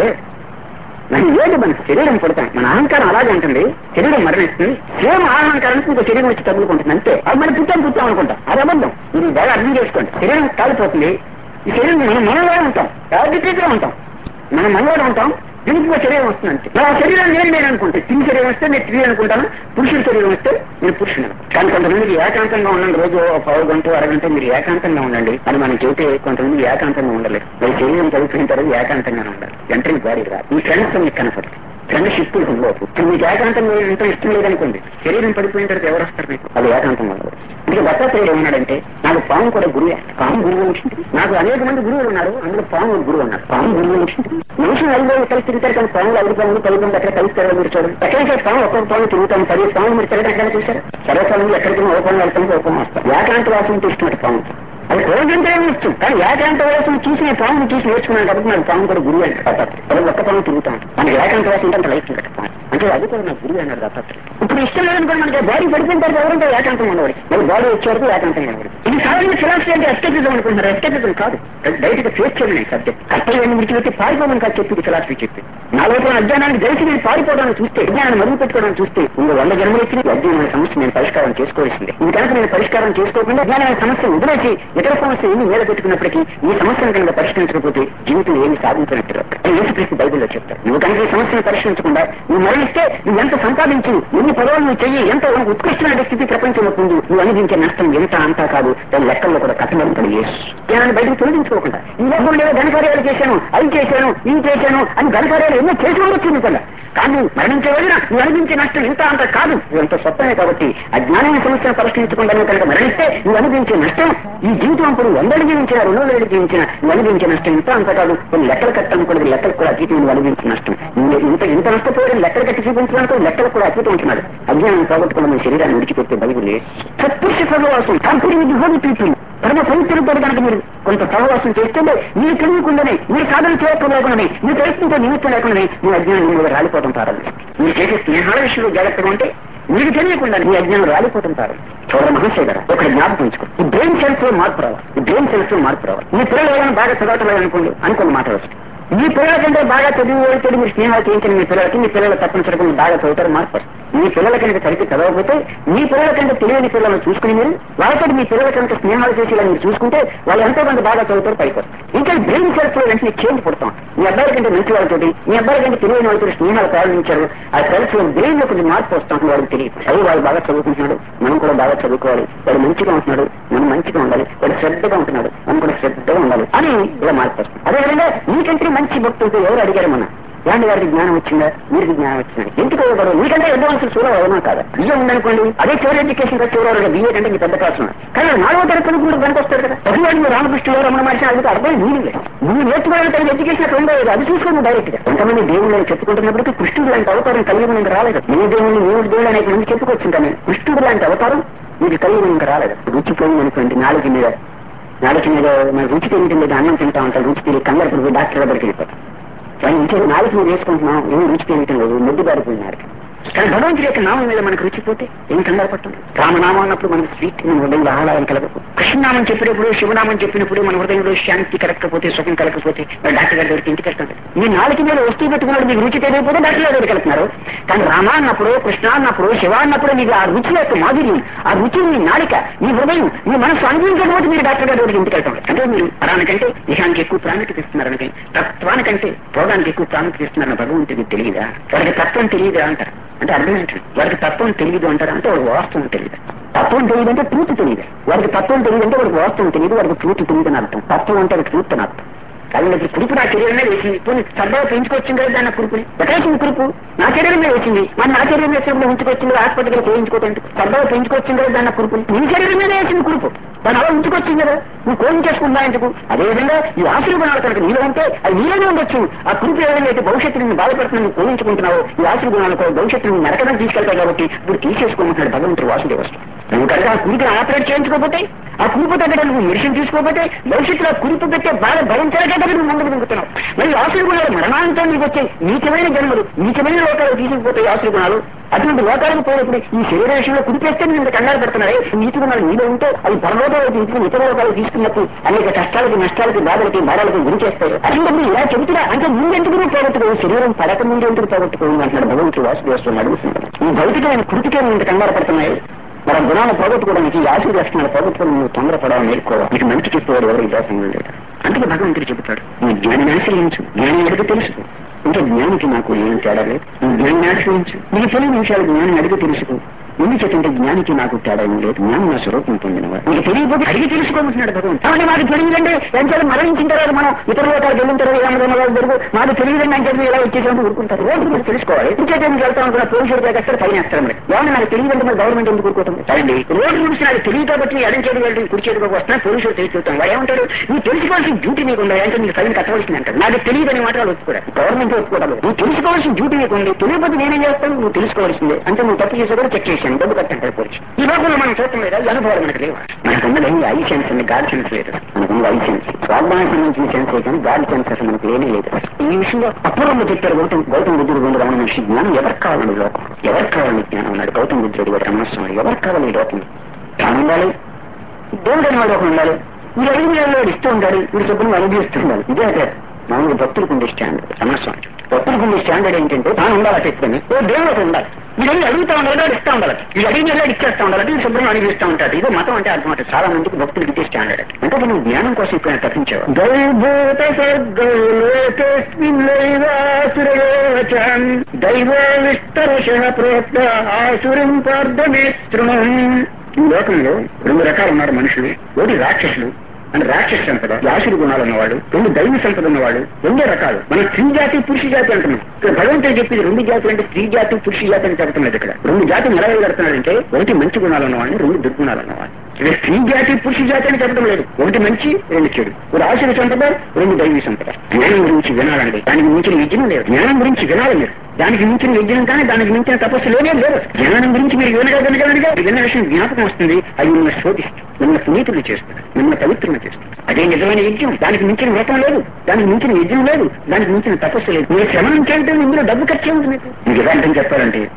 మన ఏది మన శరీరం పుడతాం మన అహంకారం అలాగే ఉంటుంది శరీరం మరణిస్తుంది సేమ్ అహంకారానికి ఇంకో శరీరం వచ్చి తగులుకుంటుంది అంతే అది మనం పుట్టాం పుట్టాం అనుకుంటాం అది అబద్ధం ఇది బాగా అర్థం చేసుకోండి శరీరం కాలిపోతుంది ఈ శరీరం మనం మనలో ఉంటాం యాజిటీగా ఉంటాం మనం మనలో ఉంటాం దీనికి ఒక శరీరం వస్తుంది అంతే నా శరీరం నేను నేను అనుకుంటే స్త్రీ శరీరం వస్తే నేను స్త్రీ అనుకుంటాను పురుషుడి శరీరం వస్తే నేను పురుషుడు కానీ కొంతమందికి ఏకాంతంగా ఉండండి రోజు ఒక పావు గంట అరగంట మీరు ఏకాంతంగా ఉండండి అని మనం చెబితే కొంతమంది ఏకాంతంగా ఉండలేదు మీ శరీరం కలిపిన తర్వాత ఏకాంతంగా ఉండాలి వెంటనే బాడీ రాదు ఈ ఫ్రెండ్స్ మీకు కనపడదు ఫ్రెండ్షిప్ ఉండవు ఇప్పుడు మీకు ఏకాంతం ఎంత ఇష్టం లేదనుకోండి శరీరం పడిపోయిన తర్వాత ఎవరు వస్తారు మీకు అది ఏకాంతం ఉండదు ఇంకా దత్తాత్రేయుడు ఏమన్నాడంటే నాకు పాము కూడా గురువే పాము గురువు వచ్చింది నాకు అనేక మంది గురువులు ఉన్నారు అందులో పాము ఒక గురువు ఉన్నారు పాము గురువు వచ్చింది మనుషులు ఐదు కలిసి తిరుగుతారు కానీ పాములు ఐదు పాములు పది మంది ఎక్కడ కలుస్తారో మీరు చూడండి ఎక్కడికి పాము ఒక్కొక్క పాము తిరుగుతాం పది పాములు మీరు తిరగడం ఎక్కడ చూసారు సర్వకాలంలో ఎక్కడికి ఒక పాము వెళ్తాం ఒక పాము వస్తాం ఏకాంత వాసం ఇష్టం పాము అది కోరికంతేనే ఇష్టం కానీ ఏకాంత వాసం చూసి నేను పాముని చూసి నేర్చుకున్నాను కాబట్టి నాకు పాము కూడా గురువు అంటే దత్తాత్రేయుడు ఒక్క పాము తిరుగుతాం మనకి ఏకాంత వాసం అంటే లైఫ్ అంటే అది కూడా నాకు గురువు అన్నాడు దత్తాత్రేయుడు ఇప్పుడు ఇష్టం లేదనుకోండి మనకి బాడీ పడిపోయిన తర్వాత ఎవరంటే ఏకాంతం ఉండవాలి మరి బాడీ వచ్చేవరకు ఏకాంతం ఉండవాలి ఇది సాధారణ ఫిలాసఫీ అంటే ఎస్కేపిజం అనుకుంటున్నారు ఎస్కేపిజం కాదు డైరెక్ట్ గా ఫేస్ చేయడం సబ్జెక్ట్ కర్తవ్యాన్ని విడిచిపెట్టి పారిపోవడం కాదు చెప్పింది ఫిలాసఫీ చెప్పి నా లోపల అజ్ఞానాన్ని తెలిసి నేను పారిపోవడానికి చూస్తే అజ్ఞానాన్ని మరుగు పెట్టుకోవడానికి చూస్తే ఇంకో వంద జన్మలు ఇచ్చిన అజ్ఞానమైన సమస్య నేను పరిష్కారం చేసుకోవాల్సిందే ఇది కనుక నేను పరిష్కారం చేసుకోకుండా అజ్ఞానమైన సమస్య వదిలేసి ఇతర సమస్య ఏమి మీద పెట్టుకున్నప్పటికీ ఈ సమస్యను కనుక పరిష్కరించకపోతే జీవితం ఏమి సాధించినట్టు యేసుక్రీస్తు బైబిల్లో చెప్తారు నువ్వు కనుక ఈ సమస్యను పరిష్కరించకుండా నువ్వు మరణిస్తే నువ్వు ఎంత సంపాదించు ఎన్ని పదవులు నువ్వు చెయ్యి ఎంత ఉత్కృష్టమైన స్థితి ప్రపంచంలో పొందు నువ్వు అనుభవించే నష్టం ఎంత అంతా కాదు దాని లెక్కల్లో కూడా కట్టబడుతుంది యేసు జ్ఞానాన్ని బయటకు తొలగించుకోకుండా ఈ లోకంలో ఏదో ఘనకార్యాలు చేశాను అవి చేశాను ఇవి చేశాను అని ఘనకార్యాలు ఎన్నో చేసి ఉండొచ్చు కదా కానీ మరణించే రోజున నువ్వు అనుభవించే నష్టం ఇంత అంత కాదు నువ్వు ఎంత స్వప్నమే కాబట్టి అజ్ఞానమైన సమస్యను పరిష్కరించకుండా నువ్వు కనుక మరణిస్తే నువ్వు అనుభవించే నష్టం ఈ జీవితం అప్పుడు వందలు జీవించిన రెండు వేలు జీవించిన నువ్వు అనుభవించే నష్టం ఇంత అంత కాదు కొన్ని లెక్కలు కట్టనుకోలేదు లెక్కలు కూడా అతీతం నువ్వు అనుభవించిన నష్టం నువ్వు ఇంత ఇంత నష్టపోయాడు లెక్కలు కట్టి చూపించడానికి లెక్కలు కూడా అతీతం ఉంటున్నాడు అజ్ఞానం పోగొట్టుకున్న మీ శరీరాన్ని విడిచిపెట్టే బైబుల్ సత్పురుష సహవాసం కంపెనీ విత్ హోలీ పీపుల్ పరమ పవిత్రులతో కనుక మీరు కొంత సహవాసం చేస్తుంటే మీరు తెలియకుండానే మీరు సాధన చేయటం లేకుండానే మీరు ప్రయత్నంతో నిమిత్తం లేకుండానే మీ అజ్ఞానం మీద రాలిపోవడం ప్రారంభిస్తుంది మీరు చేసే స్నేహాల విషయంలో జాగ్రత్తగా ఉంటే మీకు తెలియకుండా మీ అజ్ఞానం రాలిపోవడం ప్రారంభిస్తుంది చూడడం మహర్షి గారు ఒక జ్ఞాపకం ఉంచుకో ఈ బ్రెయిన్ సెల్స్ లో మార్పు రావాలి ఈ బ్రెయిన్ సెల్స్ లో మార్పు రావాలి మీ పిల్లలు ఏమైనా బాగా చదవటం అనుకోండి అనుకున్న మాట వస్తుంది మీ పిల్లల కంటే బాగా చదివి వెళ్తే మీరు స్నేహాలు చేయించిన మీ పిల్లలకి మీ పిల్లలు తప్పనిసరిగా మీరు బాగా చదువుతారు మార్పు వస్తుంది. మీ పిల్లల కనుక సరిగ్గా చదవకపోతే మీ పిల్లల కంటే తెలియని పిల్లలను చూసుకుని మీరు వాళ్ళతో మీ పిల్లల కనుక స్నేహాలు చేసి ఇలా మీరు చూసుకుంటే వాళ్ళు ఎంతో మంది బాగా చదువుతారు పైకి వస్తారు ఇంకా బ్రెయిన్ సెల్స్ లో వెంటనే చేంజ్ పుడతాం మీ అబ్బాయి కంటే మంచి వాళ్ళతోటి మీ అబ్బాయి కంటే తెలియని వాళ్ళతో స్నేహాలు ప్రారంభించారు ఆ సెల్స్ లో బ్రెయిన్ లో కొంచెం మార్పు వస్తాం వాళ్ళకి తెలియదు అది వాళ్ళు బాగా చదువుకుంటున్నాడు మనం కూడా బాగా చదువుకోవాలి వాడు మంచిగా ఉంటున్నాడు మనం మంచిగా ఉండాలి వాడు శ్రద్ధగా ఉంటున్నాడు మనం కూడా శ్రద్ధగా ఉండాలి అని ఇలా మార్పు వస్తుంది అదేవిధంగా మీకంటే మంచి భక్తులతో ఎవరు అడిగారు మన ఇలాంటి వారికి జ్ఞానం వచ్చిందా వీరికి జ్ఞానం వచ్చిందా ఎందుకు ఇవ్వబడు మీకంటే అడ్వాన్స్ చూడ అవునా కాదా బియ్యం ఉందనుకోండి అదే చివరి ఎడ్యుకేషన్ చూడవాలి బియ్య కంటే మీ పెద్ద క్లాస్ ఉన్నాయి కానీ నాలుగో తరగతి కూడా పనికి వస్తారు కదా ప్రతివాడు మీరు రామకృష్ణ రమణ మహర్షి అది అర్థం మీనింగ్ లేదు నువ్వు నేర్చుకోవాలంటే ఎడ్యుకేషన్ అక్కడ ఉండదు అది చూసుకోండి డైరెక్ట్ గా కొంతమంది దేవుళ్ళు చెప్పుకుంటున్నప్పటికీ కృష్ణుడు లాంటి అవతారం కలియుగం ఇంకా రాలేదు మీ దేవుళ్ళు మీ దేవుళ్ళు అనేక మంది చెప్పుకోవచ్చు కానీ కృష్ణుడు లాంటి అవతారం మీకు కలియుగం ఇంకా రాలేదు రుచి పోయింది అనుకోండి నాలుగు మీద నాలుగు మీద మన రుచి తెలియటం లేదు అన్నం తింటా ఉంటాం రుచి తెలియదు కంగారు పడిపోయి డాక్టర్ దగ్గరికి వెళ్ళిపోతాం కానీ ఇంకే నాలుగు మీద వేసుకుంటున్నాం ఏమి రుచి తెలియటం లేదు ముద్దు బారిపోయినారు కానీ భగవంతుడి యొక్క నామం మీద మనకు రుచి పోతే ఏం కంగారు పడుతుంది రామనామం అన్నప్పుడు మనకు స్వీట్ మన హృదయంలో ఆహ్లాదం కలగదు కృష్ణనామం చెప్పినప్పుడు శివనామం చెప్పినప్పుడు మన హృదయంలో శాంతి కలగకపోతే సుఖం కలగకపోతే మరి డాక్టర్ గారి దగ్గరికి ఇంటికి వెళ్తాడు మీ నాలుగు మీద వస్తువు పెట్టుకున్నాడు మీకు రుచి తెలియకపోతే డాక్టర్ గారి దగ్గరికి వెళ్తున్నారు కానీ రామ అన్నప్పుడు కృష్ణ అన్నప్పుడు శివ అన్నప్పుడు మీకు ఆ రుచి యొక్క మాధుర్యం ఆ రుచి మీ నాలిక మీ హృదయం మీ మనసు అనుభవించకపోతే మీరు డాక్టర్ గారి దగ్గరికి ఇంటికి వెళ్తాం అంటే మీరు ప్రాణానికంటే దేహానికి ఎక్కువ ప్రాముఖ్యత ఇస్తున్నారని తత్వానికంటే భోగానికి ఎక్కువ ప్రాముఖ్యత ఇస్తున్నారని భగవంతుడికి తెలియదా వారికి తత్వం తెలియదా అంటారు అంటే అర్థం ఏంటి వారికి తత్వం తెలియదు అంటారు అంటే వారికి వాస్తవం తెలియదు తత్వం తెలియదు అంటే ట్రూత్ తెలియదు వారికి తత్వం తెలియదు అంటే వారికి వాస్తవం తెలియదు వారికి ట్రూత్ తెలియదు అని అర్థం తత్వం అంటే అది ట్రూత్ అని అర్థం కానీ నాకు కురుపు నా శరీరమే వేసింది పోనీ సరదాగా పెంచుకొచ్చింది కదా దాన్ని కురుపుని ఎక్కడేసింది కురుపు నా శరీరమే వేసింది మరి నా శరీరం వేసినప్పుడు ఉంచుకొచ్చింది హాస్పిటల్కి చేయించుకోవటం సరదాగా పెంచుకొచ్చింది కదా దాన్ని కురుపుని నీ శరీరం మీద వేసింది కురుపు దాన్ని అలా ఉంచుకొచ్చింది కదా నువ్వు కోయించేసుకుందా ఎందుకు అదేవిధంగా ఈ ఆశీర్గుణాలు కనుక నీలో ఉంటే అది నీలోనే ఉండొచ్చు ఆ కురుపు ఏదైనా అయితే భవిష్యత్తుని బాధపడుతున్న కోయించుకుంటున్నావు ఈ ఆశీర్గుణాలు కూడా భవిష్యత్తుని నరకడం తీసుకెళ్తాయి కాబట్టి ఇప్పుడు తీసేసుకోమంటున్నాడు భగవంతుడు వాసుదేవస్తు నువ్వు కనుక ఆ కురిపిని ఆపరేట్ చేయించుకోకపోతే ఆ కురుపు దగ్గర నువ్వు మెడిసిన్ తీసుకోకపోతే భవిష్యత్తులో ఆ కురుపు పెట్టే బాధ భరించలేక కదా నువ్వు ముందుకు దిగుతున్నావు మరి ఆశీర్గుణాలు మరణాంతం నీకు వచ్చే నీచమైన జన్మలు నీచమైన లోకాలు తీసుకుపోతాయి ఆశీర్గుణాలు అటువంటి లోకాలకు పోయినప్పుడు ఈ శరీర విషయంలో కురిపేస్తే నేను ఇంత కంగారు పెడుతున్నాయి నీతి గుణాలు నీలో ఉంటే అవి పరలోకాలు తీసుకుని ఇతర లోకాలు తీసుకున్నప్పుడు అనేక కష్టాలకి నష్టాలకి బాధలకి బాధలకి గురి చేస్తాయి అటువంటిప్పుడు ఇలా చెబుతున్నా అంటే ముందెందుకు నువ్వు పోగొట్టుకోవు శరీరం పడక ముందు ఎందుకు పోగొట్టుకోవు అంటున్నాడు భగవంతుడు వాసుదేవస్వామి అడుగుతున్నాడు ఈ భౌతికమైన కృతికే నువ్వు ఇంత కంగారు పడుతున్నాయి మరి ఆ గుణాలు పోగొట్టుకోవడానికి ఈ ఆశీర్వ లక్షణాలు పోగొట్టుకోవడం నువ్వు తొందరపడాలని నేర్చుకోవాలి నీకు మంచి చెప్పేవాడు ఎవరు ఈ దోషం లేదు అందుకే భగవంతుడు చెబుతాడు నువ్వు జ్ఞానిని ఆశ్రయించు జ్ఞాని అడిగి తెలుసుకో ఇంకా జ్ఞానికి నాకు ఏం తేడా లేదు నువ్వు జ్ఞానిని ఆశ్రయించు నీకు తెలియని విషయాలు జ్ఞాని అడిగి తెలుసుకో ఎందుకు చెప్తుంటే జ్ఞానికి నాకు తేడా ఏం లేదు జ్ఞానం నా స్వరూపం పొందినవా నీకు తెలియకపోతే అడిగి తెలుసుకోమంటున్నాడు భగవంతుడు అవును మాకు తెలియదంటే ఎంచాలి మరణించిన తర్వాత మనం ఇతర లోకాలకు వెళ్ళిన తర్వాత ఏమన్నా జరుగు మాకు తెలియదండి అని చెప్పి ఇలా వచ్చేసినట్టు ఊరుకుంటారు రోజు మీరు తెలుసుకోవాలి ఇంకేతే మీకు వెళ్తా అనుకున్న పోలీసులు దగ్గర పైన వేస్తారు మరి ఏమన్నా నాకు తెలియదంటే మరి గవర్నమెంట్ ఎందుకు ఊరుకుంటుంది సరే రోడ్డు గురించి నాకు తెలియదు కాబట్టి ఎడం చేతి వెళ్ళి కుడి చేతికి వస్తున్నా పోలీసులు తెలిసి చూస్తాం వాడు ఏమంటాడు నువ్వు తెలుసుకోవాల్సిన డ్యూటీ నీకు ఉంది అంటే నీకు ఫైన్ కట్టవలసింది అంటారు నాకు తెలియదని మాట వాళ్ళు ఒప్పుకోవడం గవర్నమెంట్ ఒప్పుకోవడం నువ్వు తెలుసుకోవాల్సిన డ్యూటీ నీకు ఉంది తెలియకపోతే నేనేం చేస్తాను నువ్వు తెలుసుకోవాల్సిందే అంటే నువ్వు తప్పు చేసే కూడా చెక్ చేశాను డబ్బు కట్టంటారు పోలీసు ఈ లోపల మనం చూడటం లేదా ఈ అనుభవాలు మనకు లేవు మనకున్నది ఐ సెన్స్ ఉంది గాడ్ సెన్స్ లేదు మనకున్నది ఐ సెన్స్ వాగ్దానికి సంబంధించిన సెన్స్ కానీ గాడ్ సెన్స్ అసలు మనకు లేనే లేదు ఈ విషయంలో అపూర్వంగా చెప్పారు గౌతమ్ గౌతమ్ బుద్ధుడు గుండు రమణ మనిషి జ్ఞానం ఎవరికి కావాలండి లోకం ఎవరికి కావాలండి జ్ఞానం అన్నాడు గౌతమ్ బుద్ధుడు గారు రమణస్వామి ఎవరికి కావాలి ఈ లోకం తాను ఉండాలి దేవుడు అనేవాడు ఒక ఉండాలి వీడు అడిగిన వేళలో ఇస్తూ ఉంటాడు వీడు చెప్పిన అనుభవిస్తూ ఉండాలి ఇదే అదే మామూలు భక్తులకు ఉండే స్టాండర్డ్ రమణస్వామి భక్తులకు ఉండే స్టాండర్డ్ ఏంటంటే తాను ఉండాలి చెప్పుకొని ఓ దేవుడు ఒకటి ఉండాలి వీడు అడుగుతా ఉండాలి వాడు ఇస్తా ఉండాలి వీడు అడిగిన వేళ ఇచ్చేస్తా ఉండాలి వీడు శుభ్రం అనుభవిస్తూ ఉంటాడు ఇదే మతం అంటే అర్థం అంటే చాలా మందికి భక్తులకు ఇదే స్టాండర్డ్ అంటే నువ్వు జ్ఞానం కోసం ఇప్పుడు తప్పించావు దైవూత సర్గోలోకేస్మిన్ దైవ విస్తరశ ప్రోక్త ఆసురం పార్థమే తృణం ఈ లోకంలో రెండు రకాలు ఉన్నారు మనుషులు ఒకటి రాక్షసులు అంటే రాక్షస సంపద ఆశుడు గుణాలు ఉన్నవాడు రెండు దైవ సంపద ఉన్నవాడు రెండే రకాలు మనం స్త్రీ జాతి పురుష జాతి అంటున్నాం ఇక్కడ భగవంతుడు చెప్పింది రెండు జాతులు అంటే స్త్రీ జాతి పురుష జాతి అని చెప్పడం లేదు ఇక్కడ రెండు జాతులు ఎలా కడుతున్నాడంటే ఒకటి మంచి గుణాలు ఉన్నవాడిని రెండు దుర్గుణాలు ఉన్నవాడు ఇక్కడ స్త్రీ జాతి పురుష జాతి అని చెప్పడం లేదు ఒకటి మంచి రెండు చెడు ఒక ఆశుడు సంపద రెండు దైవీ సంపద జ్ఞానం గురించి వినాలండి దానికి మించిన విజయం లేదు జ్ఞానం గురించి వినాలి మీరు దానికి మించిన యజ్ఞం కానీ దానికి మించిన తపస్సు లేనే లేదు జ్ఞానం గురించి మీరు వినగా వినగా వినగా విన్న విషయం జ్ఞాపకం వస్తుంది అది మిమ్మల్ని శోధిస్తుంది మిమ్మల్ని పునీతులు చేస్తుంది మిమ్మల్ని పవిత్రులు చేస్తుంది అదే నిజమైన యజ్ఞం దానికి మించిన వ్రతం లేదు దానికి మించిన యజ్ఞం లేదు దానికి మించిన తపస్సు లేదు మీరు శ్రమణం చేయడం ఇందులో డబ్బు ఖర్చు ఉంది మీకు మీకు ఎలాంటి చెప్పాలంటే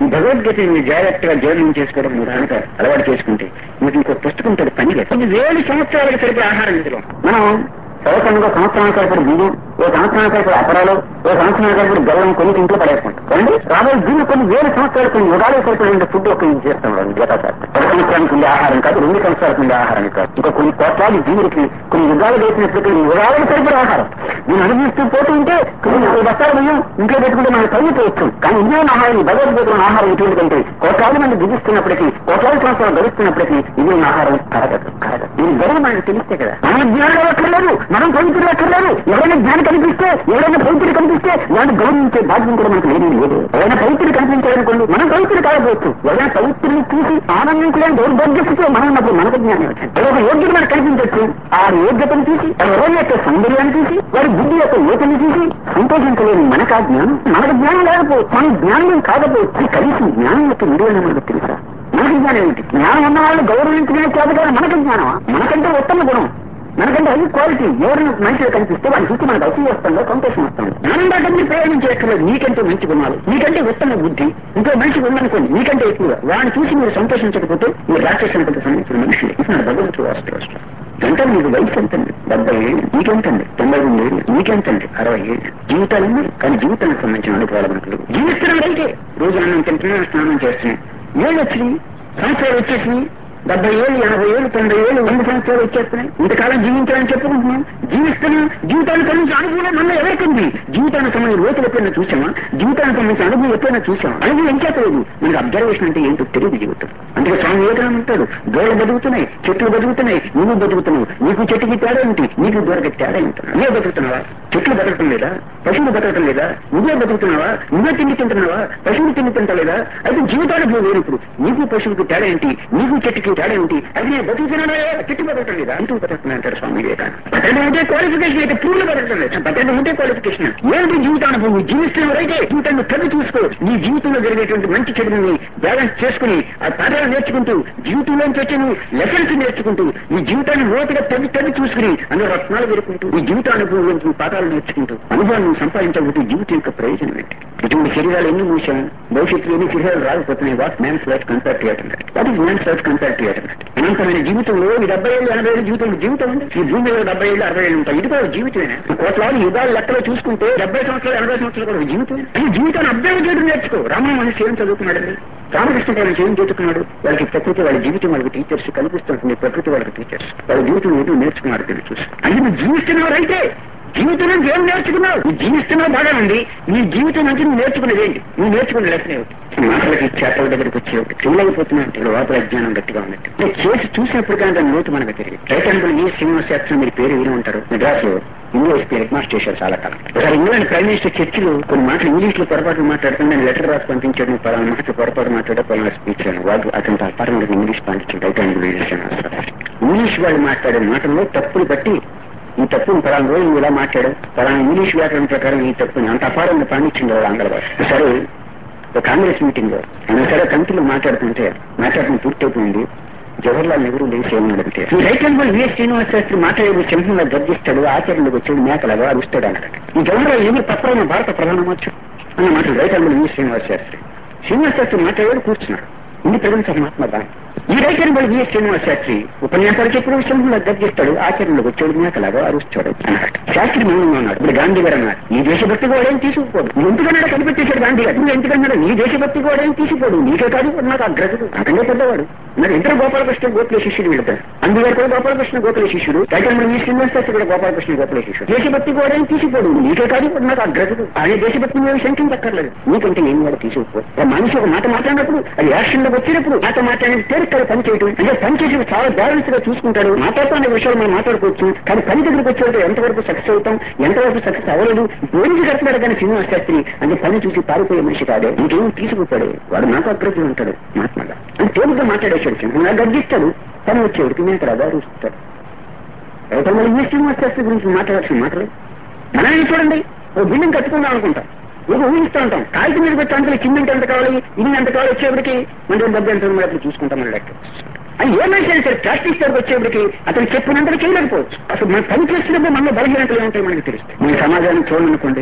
ఈ భగవద్గీతని జాగ్రత్తగా జీర్ణం చేసుకోవడం మీరు కనుక అలవాటు చేసుకుంటే మీకు ఇంకో పుస్తకం ఉంటుంది పని లేదు కొన్ని వేలు సంవత్సరాలకు సరిపడే ఆహారం ఇందులో మనం చదువుకుండా సంవత్సరానికి సరిపడి బియ్యం ఓ సంవత్సరానికి సరిపడి అపరాలు ఓ సంవత్సరానికి సరిపడి బెల్లం కొన్ని ఇంట్లో పడేసుకుంటాం కదండి రాబోయే దీన్ని కొన్ని వేల సంవత్సరాలు కొన్ని యుగాలకు సరిపడే ఫుడ్ ఒక ఇది చేస్తాం మనం గీతాశాస్త్రం ఒక సంవత్సరానికి ఉండే ఆహారం కాదు రెండు సంవత్సరాలకు ఉండే ఆహారం కాదు ఇంకా కొన్ని కోట్లాది జీవులకి కొన్ని యుగాలు వేసినట్లు కొన్ని యుగాలకు సరిపడే ఆహారం దీన్ని అనుభవిస్తూ పోతూ ఉంటే కొన్ని నాలుగు బస్తాలు బియ్యం ఇంట్లో పెట్టుకుంటే మనం తగ్గిపోవచ్చు కానీ ఇదే ఆహారం భగవద్గీత ఆహారం ఎటువంటిదంటే కోట్లాది మంది భుజిస్తున్నప్పటికీ కోట్లాది సంవత్సరాలు గడుస్తున్నప్పటికీ ఇదే ఆహారం కరగదు కరగదు దీని గడువు మనకు తెలిస్తే కదా మనం జ్ఞానం అక్కర్లేదు మనం పవిత్రులు అక్కర్లేదు ఎవరైనా జ్ఞానం కనిపిస్తే ఎవరైనా పవిత్రులు కనిపిస్తే వాడిని గౌరవించే బాధ్యత కూడా మనకు లేని లేదు ఎవరైనా పవిత్రులు కనిపించాలనుకోండి మనం పవిత్రులు కాకపోవచ్చు ఎవరైనా పవిత్రులు చూసి ఆనందించలేని దౌర్భాగ్యస్థితిలో మనం ఉన్నప్పుడు మనకు జ్ఞానం వచ్చింది ఒక యోగ్యత మనకు కనిపించవచ్చు ఆ యోగ్యతను చూసి ఆ ఎవరి యొక్క సౌందర్యాన్ని చూసి వారి బుద్ధి యొక్క యోచన చూసి సంతోషించలేని మనకు ఆ జ్ఞానం మనకు జ్ఞానం లేకపోవచ్చు మన జ్ఞానం కాకపోవచ్చు కనీసం జ్ఞానం యొక్క విలువైన మనకు తెలుసా మనకి జ్ఞానం ఏమిటి జ్ఞానం ఉన్న వాళ్ళు గౌరవించడమే చేత కానీ మనకి జ్ఞానమా మనకంటే ఉత్తమ గుణం మనకంటే అది క్వాలిటీ ఎవరిని మనిషిలో కనిపిస్తే వాళ్ళని చూసి మనకు అసలు వస్తుందో సంతోషం వస్తుంది జ్ఞానం దాకా మీరు ప్రయోగించక్కర్లేదు నీకంటే మంచి గుణాలు నీకంటే ఉత్తమ బుద్ధి ఇంకో మనిషికి ఉందనుకోండి నీకంటే ఎక్కువ వాడిని చూసి మీరు సంతోషించకపోతే మీరు రాక్షసానికి సంబంధించిన మనుషులు ఇప్పుడు భగవంతుడు వాస్తవ అంటే మీకు వయసు ఎంతండి డెబ్బై ఏళ్ళు నీకెంతండి తొంభై రెండు ఏళ్ళు నీకెంతండి అరవై ఏళ్ళు జీవితాలు ఉన్నాయి కానీ జీవితానికి సంబంధించిన అనుభవాలు మనకు లేవు. జీవిస్తున్నాడు అయితే రోజు అన్నం తింటున్నా స్నానం చేస్తున్నాం ఏళ్ళు వచ్చినాయి సంవత్సరాలు వచ్చేసి డెబ్బై ఏళ్ళు ఎనభై ఏళ్ళు తొంభై ఏళ్ళు వంద సంవత్సరాలు వచ్చేస్తున్నాయి ఇంతకాలం జీవించాలని చెప్పుకుంటున్నాం జీవిస్తున్నాం జీవితానికి సంబంధించిన అనుభవం మనలో ఎవరికి ఉంది జీవితానికి సంబంధించిన లోతులు ఎప్పుడైనా చూసామా జీవితానికి సంబంధించిన అనుభవం ఎప్పుడైనా చూసామా అనుభవం ఏం చేతలేదు మనకి అబ్జర్వేషన్ అంటే ఏంటో తెలియదు జీవితం అందుకే స్వామి వివేకానంద అంటాడు దోళ్ళు బతుకుతున్నాయి చెట్లు బతుకుతున్నాయి నువ్వు బతుకుతున్నావు నీకు చెట్టుకి తేడా ఏంటి నీకు దూరకి తేడా ఏంటి నువ్వే బతుకుతున్నావా చెట్లు బతకటం లేదా పశువులు బతకటం లేదా నువ్వే బతుకుతున్నావా నువ్వే తిండి తింటున్నావా పశువులు తిండి తింటలేదా అయితే జీవితానికి వేరు ఇప్పుడు నీకు పశువుకి తేడా ఏంటి నీకు చెట్టుకి తేడా ఏంటి అది నేను బతుకుతున్నానా చెట్టు బతకటం లేదా అంటూ బతుకుతున్నా అంటాడు స్వామి వివేకానంద బతకడం ఉంటే క్వాలిఫికేషన్ అయితే పూర్లు బతకటం లేదు బతకడం ఉంటే క్వాలిఫికేషన్ ఏంటి జీవితానుభవం జీవిస్తున్నవరైతే జీవితాన్ని తగ్గి చూసుకో నీ జీవితంలో జరిగేటువంటి మంచి చెడుని బ్యాలెన్స్ చేసుకుని ఆ పాఠాలు నేర్చుకుంటూ జీవితంలోంచి వచ్చి నువ్వు లెసన్స్ నేర్చుకుంటూ నీ జీవితాన్ని లోతుగా తగ్గి తగ్గి చూసుకుని అందులో రత్నాలు వెరుకుంటూ నీ జీవితానుభవం నుంచి పాఠాలు నేర్చుకుంటూ అనుభవాన్ని నువ్వు సంపాదించకపోతే జీవితం యొక్క ప్రయోజనం ఏంటి ఇటువంటి శరీరాలు ఎన్ని మూసాం భవిష్యత్తులో ఎన్ని శరీరాలు రాకపోతున్నాయి what man's life compare to what is man's life compare to అనంతమైన జీవితంలో ఈ డెబ్బై ఏళ్ళు ఎనభై ఏళ్ళు జీవితం జీవితం ఉంది ఈ భూమిలో డెబ్బై ఏళ్ళు అరవై ఏళ్ళు ఉంటాయి ఇది కూడా ఒక జీవితమే కోట్లాది యుగాలు లెక్కలో చూసుకుంటే డెబ్బై సంవత్సరాలు ఎనభై సంవత్సరాలు కూడా ఒక జీవితమే ఈ జీవితాన్ని అబ్జర్వ్ చేయడం నేర్చుకో రామణ మనిషి ఏం చదువుతున్నాడండి రామకృష్ణ పరమహంస ఏం చదువుకున్నాడు వాళ్ళకి ప్రకృతి వాళ్ళ జీవితం వాళ్ళకి టీచర్స్ కనిపిస్తుంటుంది ప్రకృతి వాళ్ళకి టీచర్స్ వాళ్ళ జీవితం ఏదో నేర్చుకున్నారు తెలియదు చూసి అది నువ్వు జీవిస్తున్నవారైతే జీవితం నుంచి ఏం నేర్చుకున్నావు నువ్వు జీవిస్తున్నావు బాగా ఉంది నీ జీవితం నుంచి నువ్వు నేర్చుకునేది ఏంటి నువ్వు నేర్చుకునే లెసన్ ఏమిటి మాటలకి చేపల దగ్గరికి వచ్చేవాడు ఫెయిల్ అయిపోతున్నా అంటే లోపల అజ్ఞానం గట్టిగా ఉన్నట్టు అంటే చేసి చూసినప్పుడు కానీ దాని లోతు మనకు తెలియదు రైతాంగులు ఈ శ్రీనివాస శాస్త్రం మీరు పేరు విని ఉంటారు మెడ్రాస్ లో ఇంగ్లీష్ హెడ్ మాస్టర్ చేశారు చాలా కాలం ఒకసారి ఇంగ్లాండ్ ప్రైమ్ మినిస్టర్ చర్చిలో కొన్ని మాటలు ఇంగ్లీష్ లో పొరపాటు మాట్లాడుతూ నేను లెటర్ రాసి పంపించాడు పలానా మాటలు పొరపాటు మాట్లాడే పలానా స్పీచ్ అని వాళ్ళు అతను అపారంగా ఇంగ్లీష్ పండించాడు రైతాంగులు ఇంగ్లీష్ వాళ్ళు మాట్లాడే మాటల్లో తప్పులు బట్టి ఈ తప్పుని పలానా రోజు నువ్వు ఇలా మాట్లాడు పలానా ఇంగ్లీష్ వ్యాకరణ ప్రకారం ఈ తప్పుని అంత అపారంగా పండించింది వాళ్ళు ఆంధ్ర భాష సరే ఒక కాంగ్రెస్ మీటింగ్ లో ఆయన సరే కమిటీలో మాట్లాడుతుంటే మాట్లాడటం పూర్తయిపోయింది జవహర్లాల్ నెహ్రూ లేచి ఏమని అడిగితే ఈ right hand ball V S Srinivasa Sastri మాట్లాడేది సింహంగా గర్జిస్తాడు ఆచరణలోకి వచ్చాడు మేకలాగా అరుస్తాడు అన్నాడు ఈ జవహర్లాల్ నెహ్రూ తప్పైన భారత ప్రధానమంత్రి అన్న మాట right hand ball V S Srinivasa Sastri Srinivasa Sastri మాట్లాడాడు కూర్చున్నాడు ఇది ప్రజెన్స్ మహాత్మా గాంధీ ఈ రైతు బలి విఎస్ శ్రీనివాస శాస్త్రి ఉపన్యాసాలు చెప్పిన విషయంలో గర్జిస్తాడు ఆచరణలోకి వచ్చాడు మేకలాగా అరుస్తాడు అన్నాడు శాస్త్రి మౌనంగా ఉన్నాడు ఇప్పుడు గాంధీ గారు అన్నారు నీ దేశభక్తి కూడా ఏం తీసుకోడు నువ్వు ఎందుకన్నాడు కనిపెట్టేశాడు గాంధీ గారు నువ్వు ఎందుకన్నాడు నీ దేశభక్తి కూడా ఏం తీసుకోడు నీకే కాదు నాకు అగ్రజుడు నాకంటే పెద్దవాడు మరి ఇద్దరు గోపాలకృష్ణ గోఖలే శిష్యుడు వెళ్తారు అందులో కూడా గోపాలకృష్ణ గోఖలే శిష్యుడు రైతు ఈ శ్రీనివాస శాస్త్రి కూడా గోపాలకృష్ణ గోఖలే శిష్యుడు దేశభక్తి కూడా ఏం తీసుకోడు నీకే కాదు నాకు అగ్రజుడు ఆయన దేశభక్తి మీద శంకించక్కర్లేదు నీకంటే ఏం కూడా తీసుకో మనిషి ఒక మాట మాట్లాడినప్పుడు అది యాక్షన్ లోకి వచ్చినప్పుడు మాట మాట్లాడిన తేలికలు పని చేయటం అంటే పని చేసి చాలా బ్యాలెన్స్ గా చూసుకుంటాడు మాట్లాడుతూ అనే విషయాలు మనం మాట్లాడుకోవచ్చు కానీ పని దగ్గరికి వచ్చేటప్పుడు ఎంతవరకు సక్సెస్ అవుతాం ఎంతవరకు సక్సెస్ అవ్వలేదు దేనికి కడుతున్నాడు కానీ శ్రీనివాస శాస్త్రి అంటే పని చూసి పారిపోయే మనిషి కాదే ఇంకేం తీసుకుపోయాడు వాడు నాకు అగ్రజుడు ఉంటాడు మహాత్మాగా అని తేలిగ్గా మాట్లాడేశాడు సింహంగా గర్జిస్తాడు పని వచ్చేవాడికి నేను ఇక్కడ అదారుస్తాడు అయితే మళ్ళీ ఈ శ్రీనివాస శాస్త్రి గురించి మాట్లాడాల్సిన మాటలు మనమే చూడండి ఓ బిల్డింగ్ కట్టుకుందాం అనుకుంటాం ఏదో ఊహిస్తూ ఉంటాం కాగితం మీద వచ్చి అంతలో కింద ఎంత కావాలి ఇన్ని ఎంత కావాలి వచ్చేప్పటికి మన డబ్బు ఎంత ఉంది అట్లా చూసుకుంటాం మన లెక్క అది ఏమైనా సరే ప్రాక్టీస్ దగ్గర వచ్చేప్పటికి అతను చెప్పినంతలో చేయలేకపోవచ్చు అసలు మనం పని చేస్తున్నప్పుడు మనలో బలహీనతలు ఏముంటాయి మనకి తెలుస్తాయి మన సమాజాన్ని చూడనుకోండి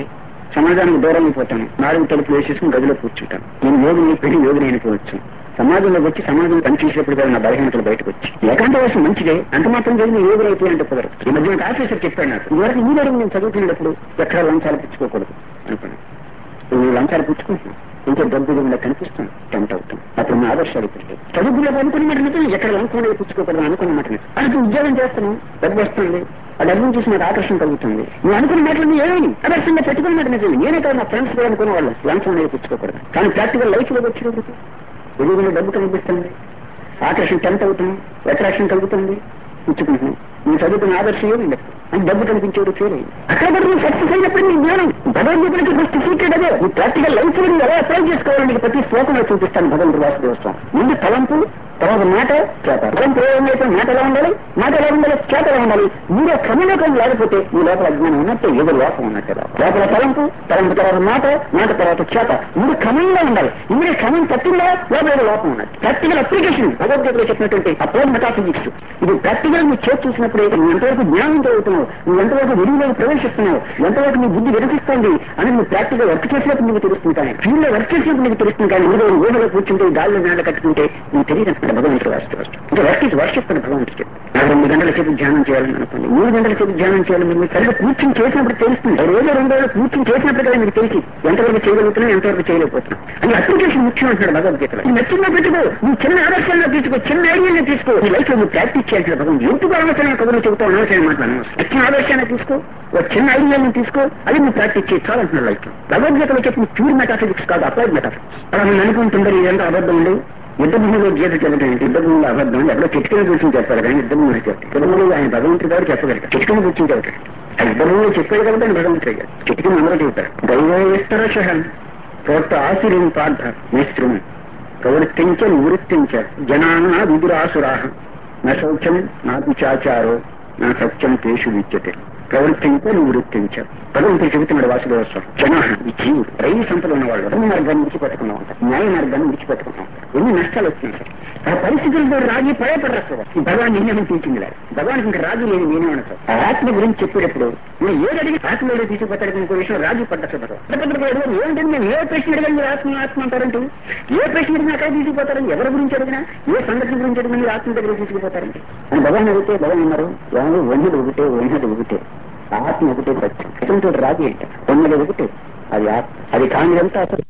సమాజానికి దూరం అయిపోతాను నాలుగు తలుపు వేసేసుకుని గదిలో కూర్చుంటాను నేను యోగిని పెళ్లి యోగిని అయిపోవచ్చు సమాజంలోకి వచ్చి సమాజం పనిచేసేప్పుడు కూడా నా బలహీనతలు బయటకు వచ్చి ఏకాంతవాసం మంచిదే అంత మాత్రం జరిగిన యోగులు అయిపోయి కుదరదు ఈ మధ్య ఒక ఆఫీసర్ చెప్పాడు నాకు ఇదివరకు ఈ అడుగు నేను చదువుకునేటప్పుడు ఎక్కడ లంచాలు పుచ్చుకోకూడదు అనుకున్నాను నువ్వు లంచాలు పుచ్చుకుంటున్నావు ఇంకో డబ్బు కూడా కనిపిస్తుంది టెంట్ అవుతాం అప్పుడు నా ఆదర్శాలు ఇప్పుడు చదువుకునే అనుకున్న మాట నిజం ఎక్కడ లంచం పుచ్చుకోకూడదు అనుకున్న మాట నిజం అది ఉద్యోగం చేస్తున్నావు డబ్బు వస్తుంది ఆ డబ్బును చూసి నాకు ఆకర్షణ కలుగుతుంది నువ్వు అనుకున్న మాటలు ఏమి ఆదర్శంగా పెట్టుకున్న మాట నిజం నేనే కాదు నా ఫ్రెండ్స్ కూడా అనుకునే వాళ్ళు లంచం అనేది పుచ్చుకోకూడదు కానీ ప్రాక్టికల్ లైఫ్ లో వచ్చినప్పుడు ఎదుగులో డబ్బు కనిపిస్తుంది ఆకర్షణ టెంట్ అవుతుంది అట్రాక్షన్ కలుగుతుంది పుచ్చుకుంటున్నాం నువ్వు చదువుకున్న ఆదర్శం ఏమి లేదు అని డబ్బు కనిపించేది ఫెయిల్ అక్కడ కూడా నువ్వు సక్సెస్ అయినప్పుడు నీ జ్ఞానం భగవద్గీతకి ఫస్ట్ సీక్రెట్ అదే నీ ప్రాక్టికల్ లైఫ్ లో నువ్వు ఎలా అప్లై చేసుకోవాలని నీకు ప్రతి శ్లోకంలో చూపిస్తాను భగవంతుడు వాసుదేవస్వామి ముందు తలంపు తర్వాత మాట చేత తలంపు ఏమైతే మాట ఎలా ఉండాలి మాట ఎలా ఉండాలి చేత ఎలా ఉండాలి మీరే క్రమలోకం లేకపోతే మీ లోపల అజ్ఞానం ఉన్నట్టే ఏదో లోపం ఉన్నట్టే లోపల తలంపు తలంపు తర్వాత మాట మాట తర్వాత చేత మూడు క్రమంలో ఉండాలి ఇందులో క్రమం తప్పిందా లోపల ఏదో లోపం ఉన్నది ప్రాక్టికల్ అప్లికేషన్ భగవద్గీతలో చెప్పినటువంటి అపోజ్ మెటాఫిజిక్స్ ఇది ప్రాక్టికల్ నువ్వు చేసి చూసినప్పుడు నువ్వు ఎంతవరకు జ్ఞానం చదువుతున్నావు నువ్వు ఎంతవరకు విలువలోకి ప్రవేశిస్తున్నావు ఎంతవరకు నీ బుద్ధి విరసిస్తుంది అని నువ్వు ప్రాక్టికల్ వర్క్ చేసినప్పుడు నీకు తెలుస్తుంది కానీ ఫీల్డ్ లో వర్క్ చేసినప్పుడు నీకు తెలుస్తుంది కానీ మీరు ఊహలో కూర్చుంటే గాల్లో నేల కట్టుకుంటే నీకు తెలియదు అంటున్నాడు భగవంతుడు వాస్తు ఇంకా వర్క్ ఇస్ వర్షిప్ అని భగవంతుడు నాకు రెండు గంటల సేపు ధ్యానం చేయాలని అనుకోండి మూడు గంటల సేపు ధ్యానం చేయాలని మీరు సరిగ్గా కూర్చుని చేసినప్పుడు తెలుస్తుంది రోజు రెండు రోజులు కూర్చుని చేసినప్పుడు కదా మీకు తెలిసి ఎంతవరకు చేయగలుగుతున్నా ఎంతవరకు చేయలేకపోతున్నా అని అప్లికేషన్ ముఖ్యం అంటున్నాడు భగవద్గీతలో నీ నచ్చిందో పెట్టుకో నువ్వు చిన్న ఆదర్శంలో తీసుకో చిన్న ఐడియాలో తీసుకో నీ లైఫ్ లో నువ్వు ప్రాక్టీస్ చేయాలి భగవంతుడు ఎందుకు అనవసరమైన కబుర్లు చెబుతావు అనవసరమైన మాట్లాడను నచ్చిన ఆదర్శాన్ని తీసుకో ఒక చిన్న ఐడియాని తీసుకో అది నువ్వు ప్రాక్టీస్ చేసి చాలంటున్నాడు లైఫ్ లో భగవద్గీతలో చెప్పిన ప్యూర్ మెటాఫిజిక్స్ కాదు అప్లైడ్ మెటాఫిజిక్స్ అలా నేను అనుకుంటుంటారు ఇదంతా అబద్ధం ఉంది యుద్ధ భూమిలో గీత చెప్పడం యుద్ధ భూమిలో అబద్ధం ఎక్కడో చిట్కని కూర్చొని చెప్పారు కానీ యుద్ధ భూమిలో చెప్పారు యుద్ధ భూమిలో ఆయన భగవంతుడు గారు చెప్పగలిగారు చిట్కని కూర్చొని చెప్తారు ఆ యుద్ధ భూమిలో చెప్పాడు కాబట్టి ఆయన భగవంతుడు గారు చిట్కని అందరూ చెబుతారు దైవేస్తరశహన్ ప్రోక్త ఆశీర్యం పార్థ మిశ్రం ప్రవృత్తించ నివృత్తించ జనాన విదురాసురాహ నా శౌచం నాకు చాచారో నా సత్యం తేషు విద్యతే ప్రవృత్తించ నివృత్తించ భగవంతుడు చెబుతున్నాడు వాసుదేవస్వామి జన ఈ జీవుడు రైలు సంపద ఉన్నవాళ్ళు ధర్మ మార్గాన్ని విడిచిపెట్టుకున్నా ఉంటారు న్యాయ మార్గాన్ని విడిచిపెట్టుకున్నా ఉంటారు ఎన్ని నష్టాలు వస్తున్నాయి సార్ ఆ పరిస్థితులతో రాజీ పడేపడరు సార్ ఈ భగవాన్ నిన్నే తీర్చింది లేదు భగవాన్ ఇంకా రాజు లేదు నేనే ఉన్నా సార్ ఆ ఆత్మ గురించి చెప్పేటప్పుడు నేను ఏది అడిగి ఆత్మలో తీసుకుపోతాడు ఇంకో విషయం రాజీ పడ్డా సార్ భగవాన్ ఏంటంటే నేను ఏ ప్రశ్న అడిగినా మీరు ఆత్మ ఆత్మ అంటారంటే ఏ ప్రశ్న అడిగినా అక్కడ తీసుకుపోతారని ఎవరి గురించి అడిగినా ఏ సంఘటన గురించి అడిగినా మీరు ఆత్మ దగ్గర తీసుకుపోతారండి అని భగవాన్ అడిగితే భగవాన్ ఉన్నారు ఎవరు ఉన్నది ఒకటే ఉన్నది ఒకటే ఆత్మ ఒకటే సత్యం అతనితో రాజీ అంటే ఉన్నది ఒకటే అది ఆత్మ అది కానిదంతా అసలు